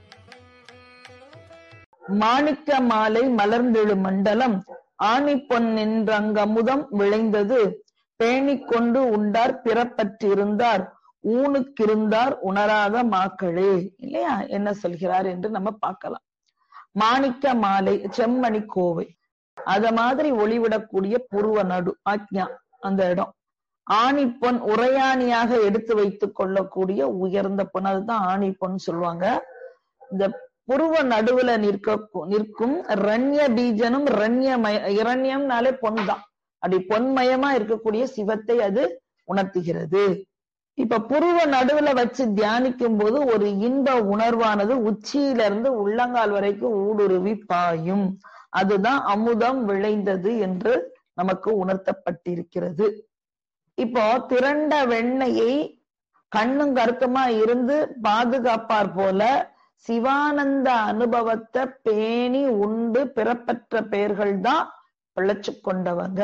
மாணிக்க மாலை மலர்ந்தெழு மண்டலம் ஆணி பொன்னின்றங்கமுதம் விளைந்தது பேணிக் கொண்டு உண்டார் பிறப்பற்றிருந்தார் ஊனுக்கிருந்தார் உணராத மாக்களே இல்லையா என்ன சொல்கிறார் என்று நம்ம பார்க்கலாம் மாணிக்க மாலை செம்மணி கோவை அத மாதிரி ஒளிவிடக்கூடிய புருவ நடு ஆக்ஞா அந்த இடம் ஆணி பொன் உரையாணியாக எடுத்து வைத்துக் கொள்ளக்கூடிய உயர்ந்த பொன் அதுதான் ஆணி பொன் சொல்லுவாங்க இந்த புருவ நடுவுல நிற்க நிற்கும் ரண்ய பீஜனும் ரண்யமய இரண்யம்னாலே பொன் தான் அப்படி பொன்மயமா இருக்கக்கூடிய சிவத்தை அது உணர்த்துகிறது இப்ப புருவ நடுவுல வச்சு தியானிக்கும் போது ஒரு இன்ப உணர்வானது உச்சியில இருந்து உள்ளங்கால் வரைக்கும் ஊடுருவி பாயும் அதுதான் அமுதம் விளைந்தது என்று நமக்கு உணர்த்தப்பட்டிருக்கிறது இப்போ திரண்ட வெண்ணையை கண்ணும் கருத்துமா இருந்து பாதுகாப்பார் போல சிவானந்த அனுபவத்தை பேணி உண்டு பிறப்பற்ற பெயர்கள் தான் பிழைச்சு கொண்டவங்க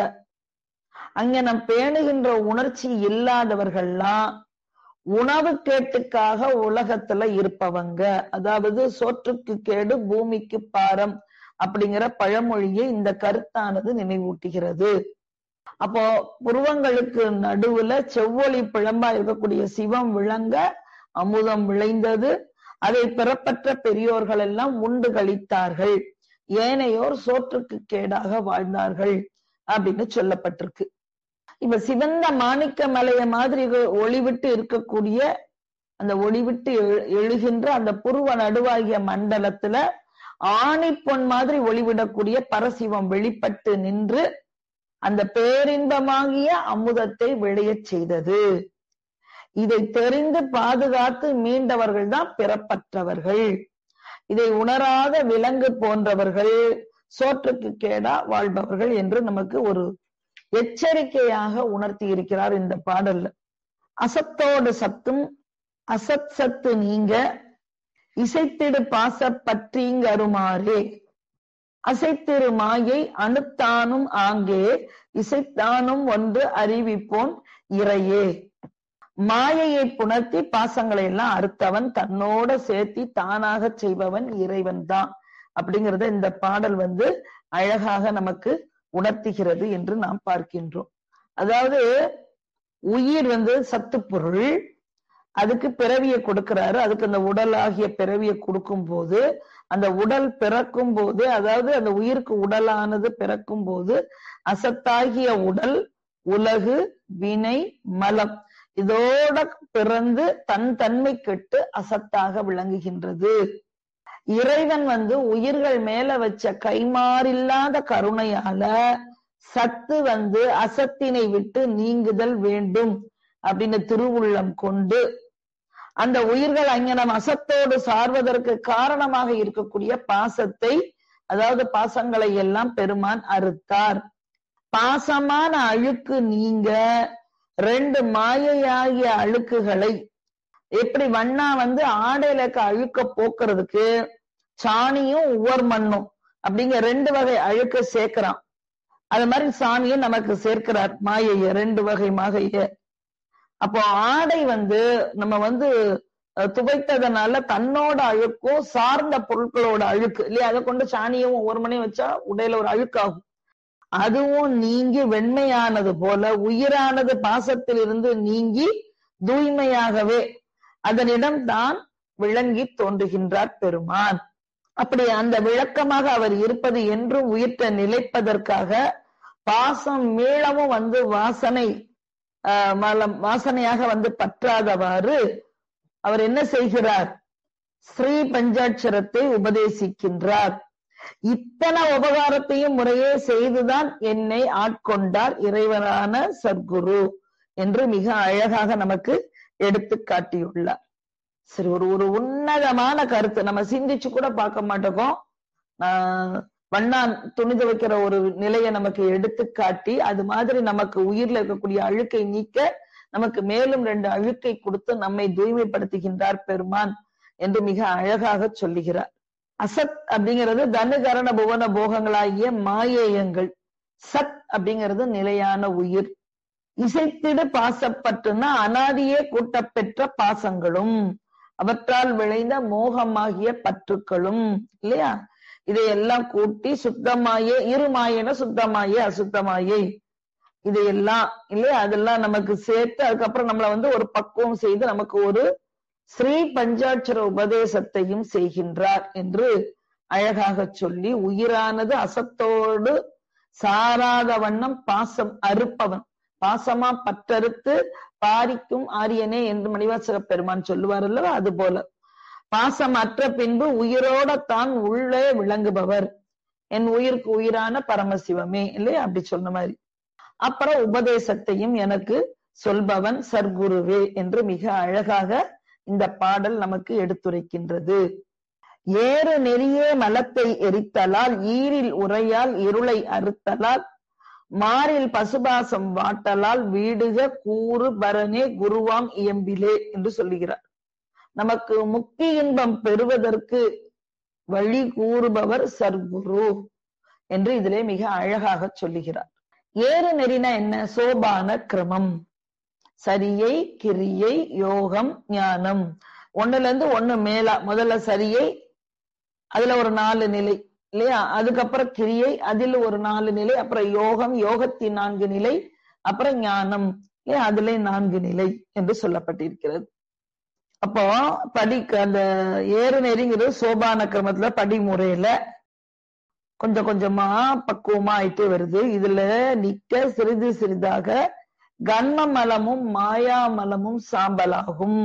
அங்க நம் பேணுகின்ற உணர்ச்சி இல்லாதவர்கள்லாம் உணவு கேட்டுக்காக உலகத்துல இருப்பவங்க அதாவது சோற்றுக்கு கேடு பூமிக்கு பாரம் அப்படிங்கிற பழமொழியை இந்த கருத்தானது நினைவூட்டுகிறது அப்போ புருவங்களுக்கு நடுவுல செவ்வொளி பிழம்பா இருக்கக்கூடிய சிவம் விளங்க அமுதம் விளைந்தது அதை பிறப்பற்ற பெரியோர்கள் எல்லாம் உண்டு கழித்தார்கள் ஏனையோர் சோற்றுக்கு கேடாக வாழ்ந்தார்கள் அப்படின்னு சொல்லப்பட்டிருக்கு இப்ப சிவந்த மாணிக்க மலைய மாதிரி ஒளிவிட்டு இருக்கக்கூடிய அந்த ஒளிவிட்டு எழு- எழுகின்ற அந்த புருவ நடுவாகிய மண்டலத்துல ஆணி பொன் மாதிரி ஒளிவிடக்கூடிய பரசிவம் வெளிப்பட்டு நின்று அந்த பேரின்பமாகிய அமுதத்தை விளையச் செய்தது இதை தெரிந்து பாதுகாத்து மீண்டவர்கள் தான் பிறப்பற்றவர்கள் இதை உணராத விலங்கு போன்றவர்கள் சோற்றுக்கு கேடா வாழ்பவர்கள் என்று நமக்கு ஒரு எச்சரிக்கையாக உணர்த்தி இருக்கிறார் இந்த பாடல்ல அசத்தோடு சத்தும் அசத் சத்து நீங்க இசைத்திடு பாச பற்றிங்கருமாறே அசைத்திரு மாயை அணுத்தானும் ஆங்கே இசைத்தானும் ஒன்று அறிவிப்போன் இறையே மாயையை புணர்த்தி பாசங்களை எல்லாம் அறுத்தவன் தன்னோட சேர்த்தி தானாக செய்பவன் இறைவன் தான் அப்படிங்கறத இந்த பாடல் வந்து அழகாக நமக்கு உணர்த்துகிறது என்று நாம் பார்க்கின்றோம் அதாவது உயிர் வந்து சத்து பொருள் அதுக்கு பிறவியை கொடுக்கிறாரு அதுக்கு அந்த உடல் ஆகிய பிறவியை கொடுக்கும் போது அந்த உடல் பிறக்கும் போது அதாவது அந்த உயிருக்கு உடலானது பிறக்கும் போது அசத்தாகிய உடல் உலகு வினை மலம் இதோட பிறந்து தன் தன்மை கெட்டு அசத்தாக விளங்குகின்றது இறைவன் வந்து உயிர்கள் மேல வச்ச கைமாறில்லாத கருணையால சத்து வந்து அசத்தினை விட்டு நீங்குதல் வேண்டும் அப்படின்னு திருவுள்ளம் கொண்டு அந்த உயிர்கள் அங்கனம் அசத்தோடு சார்வதற்கு காரணமாக இருக்கக்கூடிய பாசத்தை அதாவது பாசங்களை எல்லாம் பெருமான் அறுத்தார் பாசமான அழுக்கு நீங்க ரெண்டு மாயையாகிய அழுக்குகளை எப்படி வண்ணா வந்து ஆடையில இருக்க அழுக்க போக்குறதுக்கு சாணியும் உவர் மண்ணும் அப்படிங்கிற ரெண்டு வகை அழுக்க சேர்க்கிறான் அது மாதிரி சாமியும் நமக்கு சேர்க்கிறார் மாயைய ரெண்டு வகை மாகைய அப்போ ஆடை வந்து நம்ம வந்து அஹ், துவைத்ததனால தன்னோட அழுக்கும் சார்ந்த பொருட்களோட அழுக்கு இல்லையா அதை கொண்டு சாணியும் ஒரு மணி வச்சா உடையில ஒரு அழுக்காகும் அதுவும் நீங்கி வெண்மையானது போல உயிரானது பாசத்திலிருந்து நீங்கி தூய்மையாகவே அதனிடம் தான் விளங்கி தோன்றுகின்றார் பெருமான் அப்படி அந்த விளக்கமாக அவர் இருப்பது என்றும் உயிர்த்த நிலைப்பதற்காக பாசம் மீளவும் வந்து வாசனை ஆஹ் மலம் வாசனையாக வந்து பற்றாதவாறு அவர் என்ன செய்கிறார் ஸ்ரீ பஞ்சாட்சரத்தை உபதேசிக்கின்றார் இத்தனை உபகாரத்தையும் முறையே செய்துதான் என்னை ஆட்கொண்டார் இறைவனான சர்க்குரு என்று மிக அழகாக நமக்கு எடுத்து காட்டியுள்ளார் சரி ஒரு ஒரு உன்னதமான கருத்து நம்ம சிந்திச்சு கூட பார்க்க மாட்டோம் ஆஹ் வண்ணான் துணி துவைக்கிற ஒரு நிலையை நமக்கு எடுத்து காட்டி அது மாதிரி நமக்கு உயிர்ல இருக்கக்கூடிய அழுக்கை நீக்க நமக்கு மேலும் ரெண்டு அழுக்கை கொடுத்து நம்மை தூய்மைப்படுத்துகின்றார் பெருமான் என்று மிக அழகாக சொல்லுகிறார் அசத் அப்படிங்கிறது தனுகரண புவன போகங்களாகிய மாயேயங்கள் சத் அப்படிங்கிறது நிலையான உயிர் இசைத்திடு பாசப்பட்டுன்னா அனாதியே கூட்டப்பெற்ற பாசங்களும் அவற்றால் விளைந்த மோகமாகிய பற்றுக்களும் இல்லையா இதையெல்லாம் கூட்டி சுத்தமாயே இருமாயன சுத்தமாயே அசுத்தமாயே இதையெல்லாம் இல்லையா அதெல்லாம் நமக்கு சேர்த்து அதுக்கப்புறம் நம்மள வந்து ஒரு பக்குவம் செய்து நமக்கு ஒரு ஸ்ரீ பஞ்சாட்சர உபதேசத்தையும் செய்கின்றார் என்று அழகாக சொல்லி உயிரானது அசத்தோடு சாராத வண்ணம் பாசம் அறுப்பவன் பாசமா பற்றறுத்து பாரிக்கும் ஆரியனே என்று மணிவாசக பெருமான் சொல்லுவார் அல்லவா அது போல பாசம் அற்ற பின்பு உயிரோட தான் உள்ளே விளங்குபவர் என் உயிருக்கு உயிரான பரமசிவமே இல்லையா அப்படி சொன்ன மாதிரி அப்புறம் உபதேசத்தையும் எனக்கு சொல்பவன் சர்க்குருவே என்று மிக அழகாக இந்த பாடல் நமக்கு எடுத்துரைக்கின்றது ஏறு நெறியே மலத்தை எரித்தலால் ஈரில் உரையால் இருளை அறுத்தலால் மாறில் பசுபாசம் வாட்டலால் வீடுக கூறு பரனே குருவாம் இயம்பிலே என்று சொல்லுகிறார் நமக்கு முக்தி இன்பம் பெறுவதற்கு வழி கூறுபவர் சர்க்குரு என்று இதிலே மிக அழகாக சொல்லுகிறார் ஏறு நெறினா என்ன சோபான கிரமம் சரியை கிரியை யோகம் ஞானம் ஒண்ணுல இருந்து ஒண்ணு மேலா முதல்ல சரியை அதுல ஒரு நாலு நிலை இல்லையா அதுக்கப்புறம் கிரியை அதில் ஒரு நாலு நிலை அப்புறம் யோகம் யோகத்தின் நான்கு நிலை அப்புறம் ஞானம் இல்லையா அதுல நான்கு நிலை என்று சொல்லப்பட்டிருக்கிறது அப்போ படி அந்த ஏறு நெறிங்கிறது சோபான கிரமத்துல படிமுறையில கொஞ்சம் கொஞ்சமா பக்குவமா ஆயிட்டே வருது இதுல நிக்க சிறிது சிறிதாக கன்ம மலமும் மாயா மலமும் சாம்பலாகும்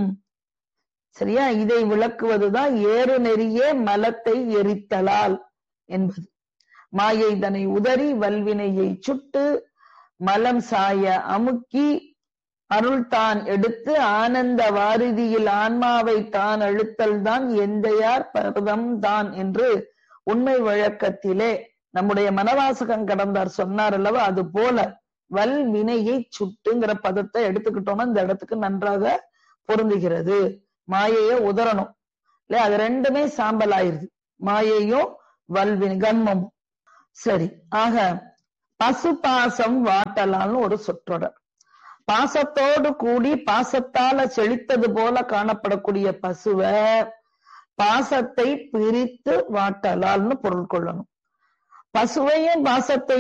சரியா இதை விளக்குவதுதான் ஏறு நெறியே மலத்தை எரித்தலால் என்பது மாயை தனை உதறி வல்வினையை சுட்டு மலம் சாய அமுக்கி அருள் தான் எடுத்து ஆனந்த வாரிதியில் ஆன்மாவை தான் அழுத்தல் தான் எந்தையார் பரதம் தான் என்று உண்மை வழக்கத்திலே நம்முடைய மனவாசகம் கடந்தார் சொன்னார் அல்லவா அது போல வல் வினையை சுட்டுங்கிற பதத்தை எடுத்துக்கிட்டோம்னா இந்த இடத்துக்கு நன்றாக பொருந்துகிறது மாயைய உதறணும் இல்ல அது ரெண்டுமே சாம்பல் ஆயிருது மாயையும் வல்வினை கண்மமும் சரி ஆக பசு பாசம் வாட்டலான்னு ஒரு சொற்றொடர் பாசத்தோடு கூடி பாசத்தால செழித்தது போல காணப்படக்கூடிய பசுவை பாசத்தை பிரித்து வாட்டலால்னு பொருள் கொள்ளணும் பசுவையும் பாசத்தை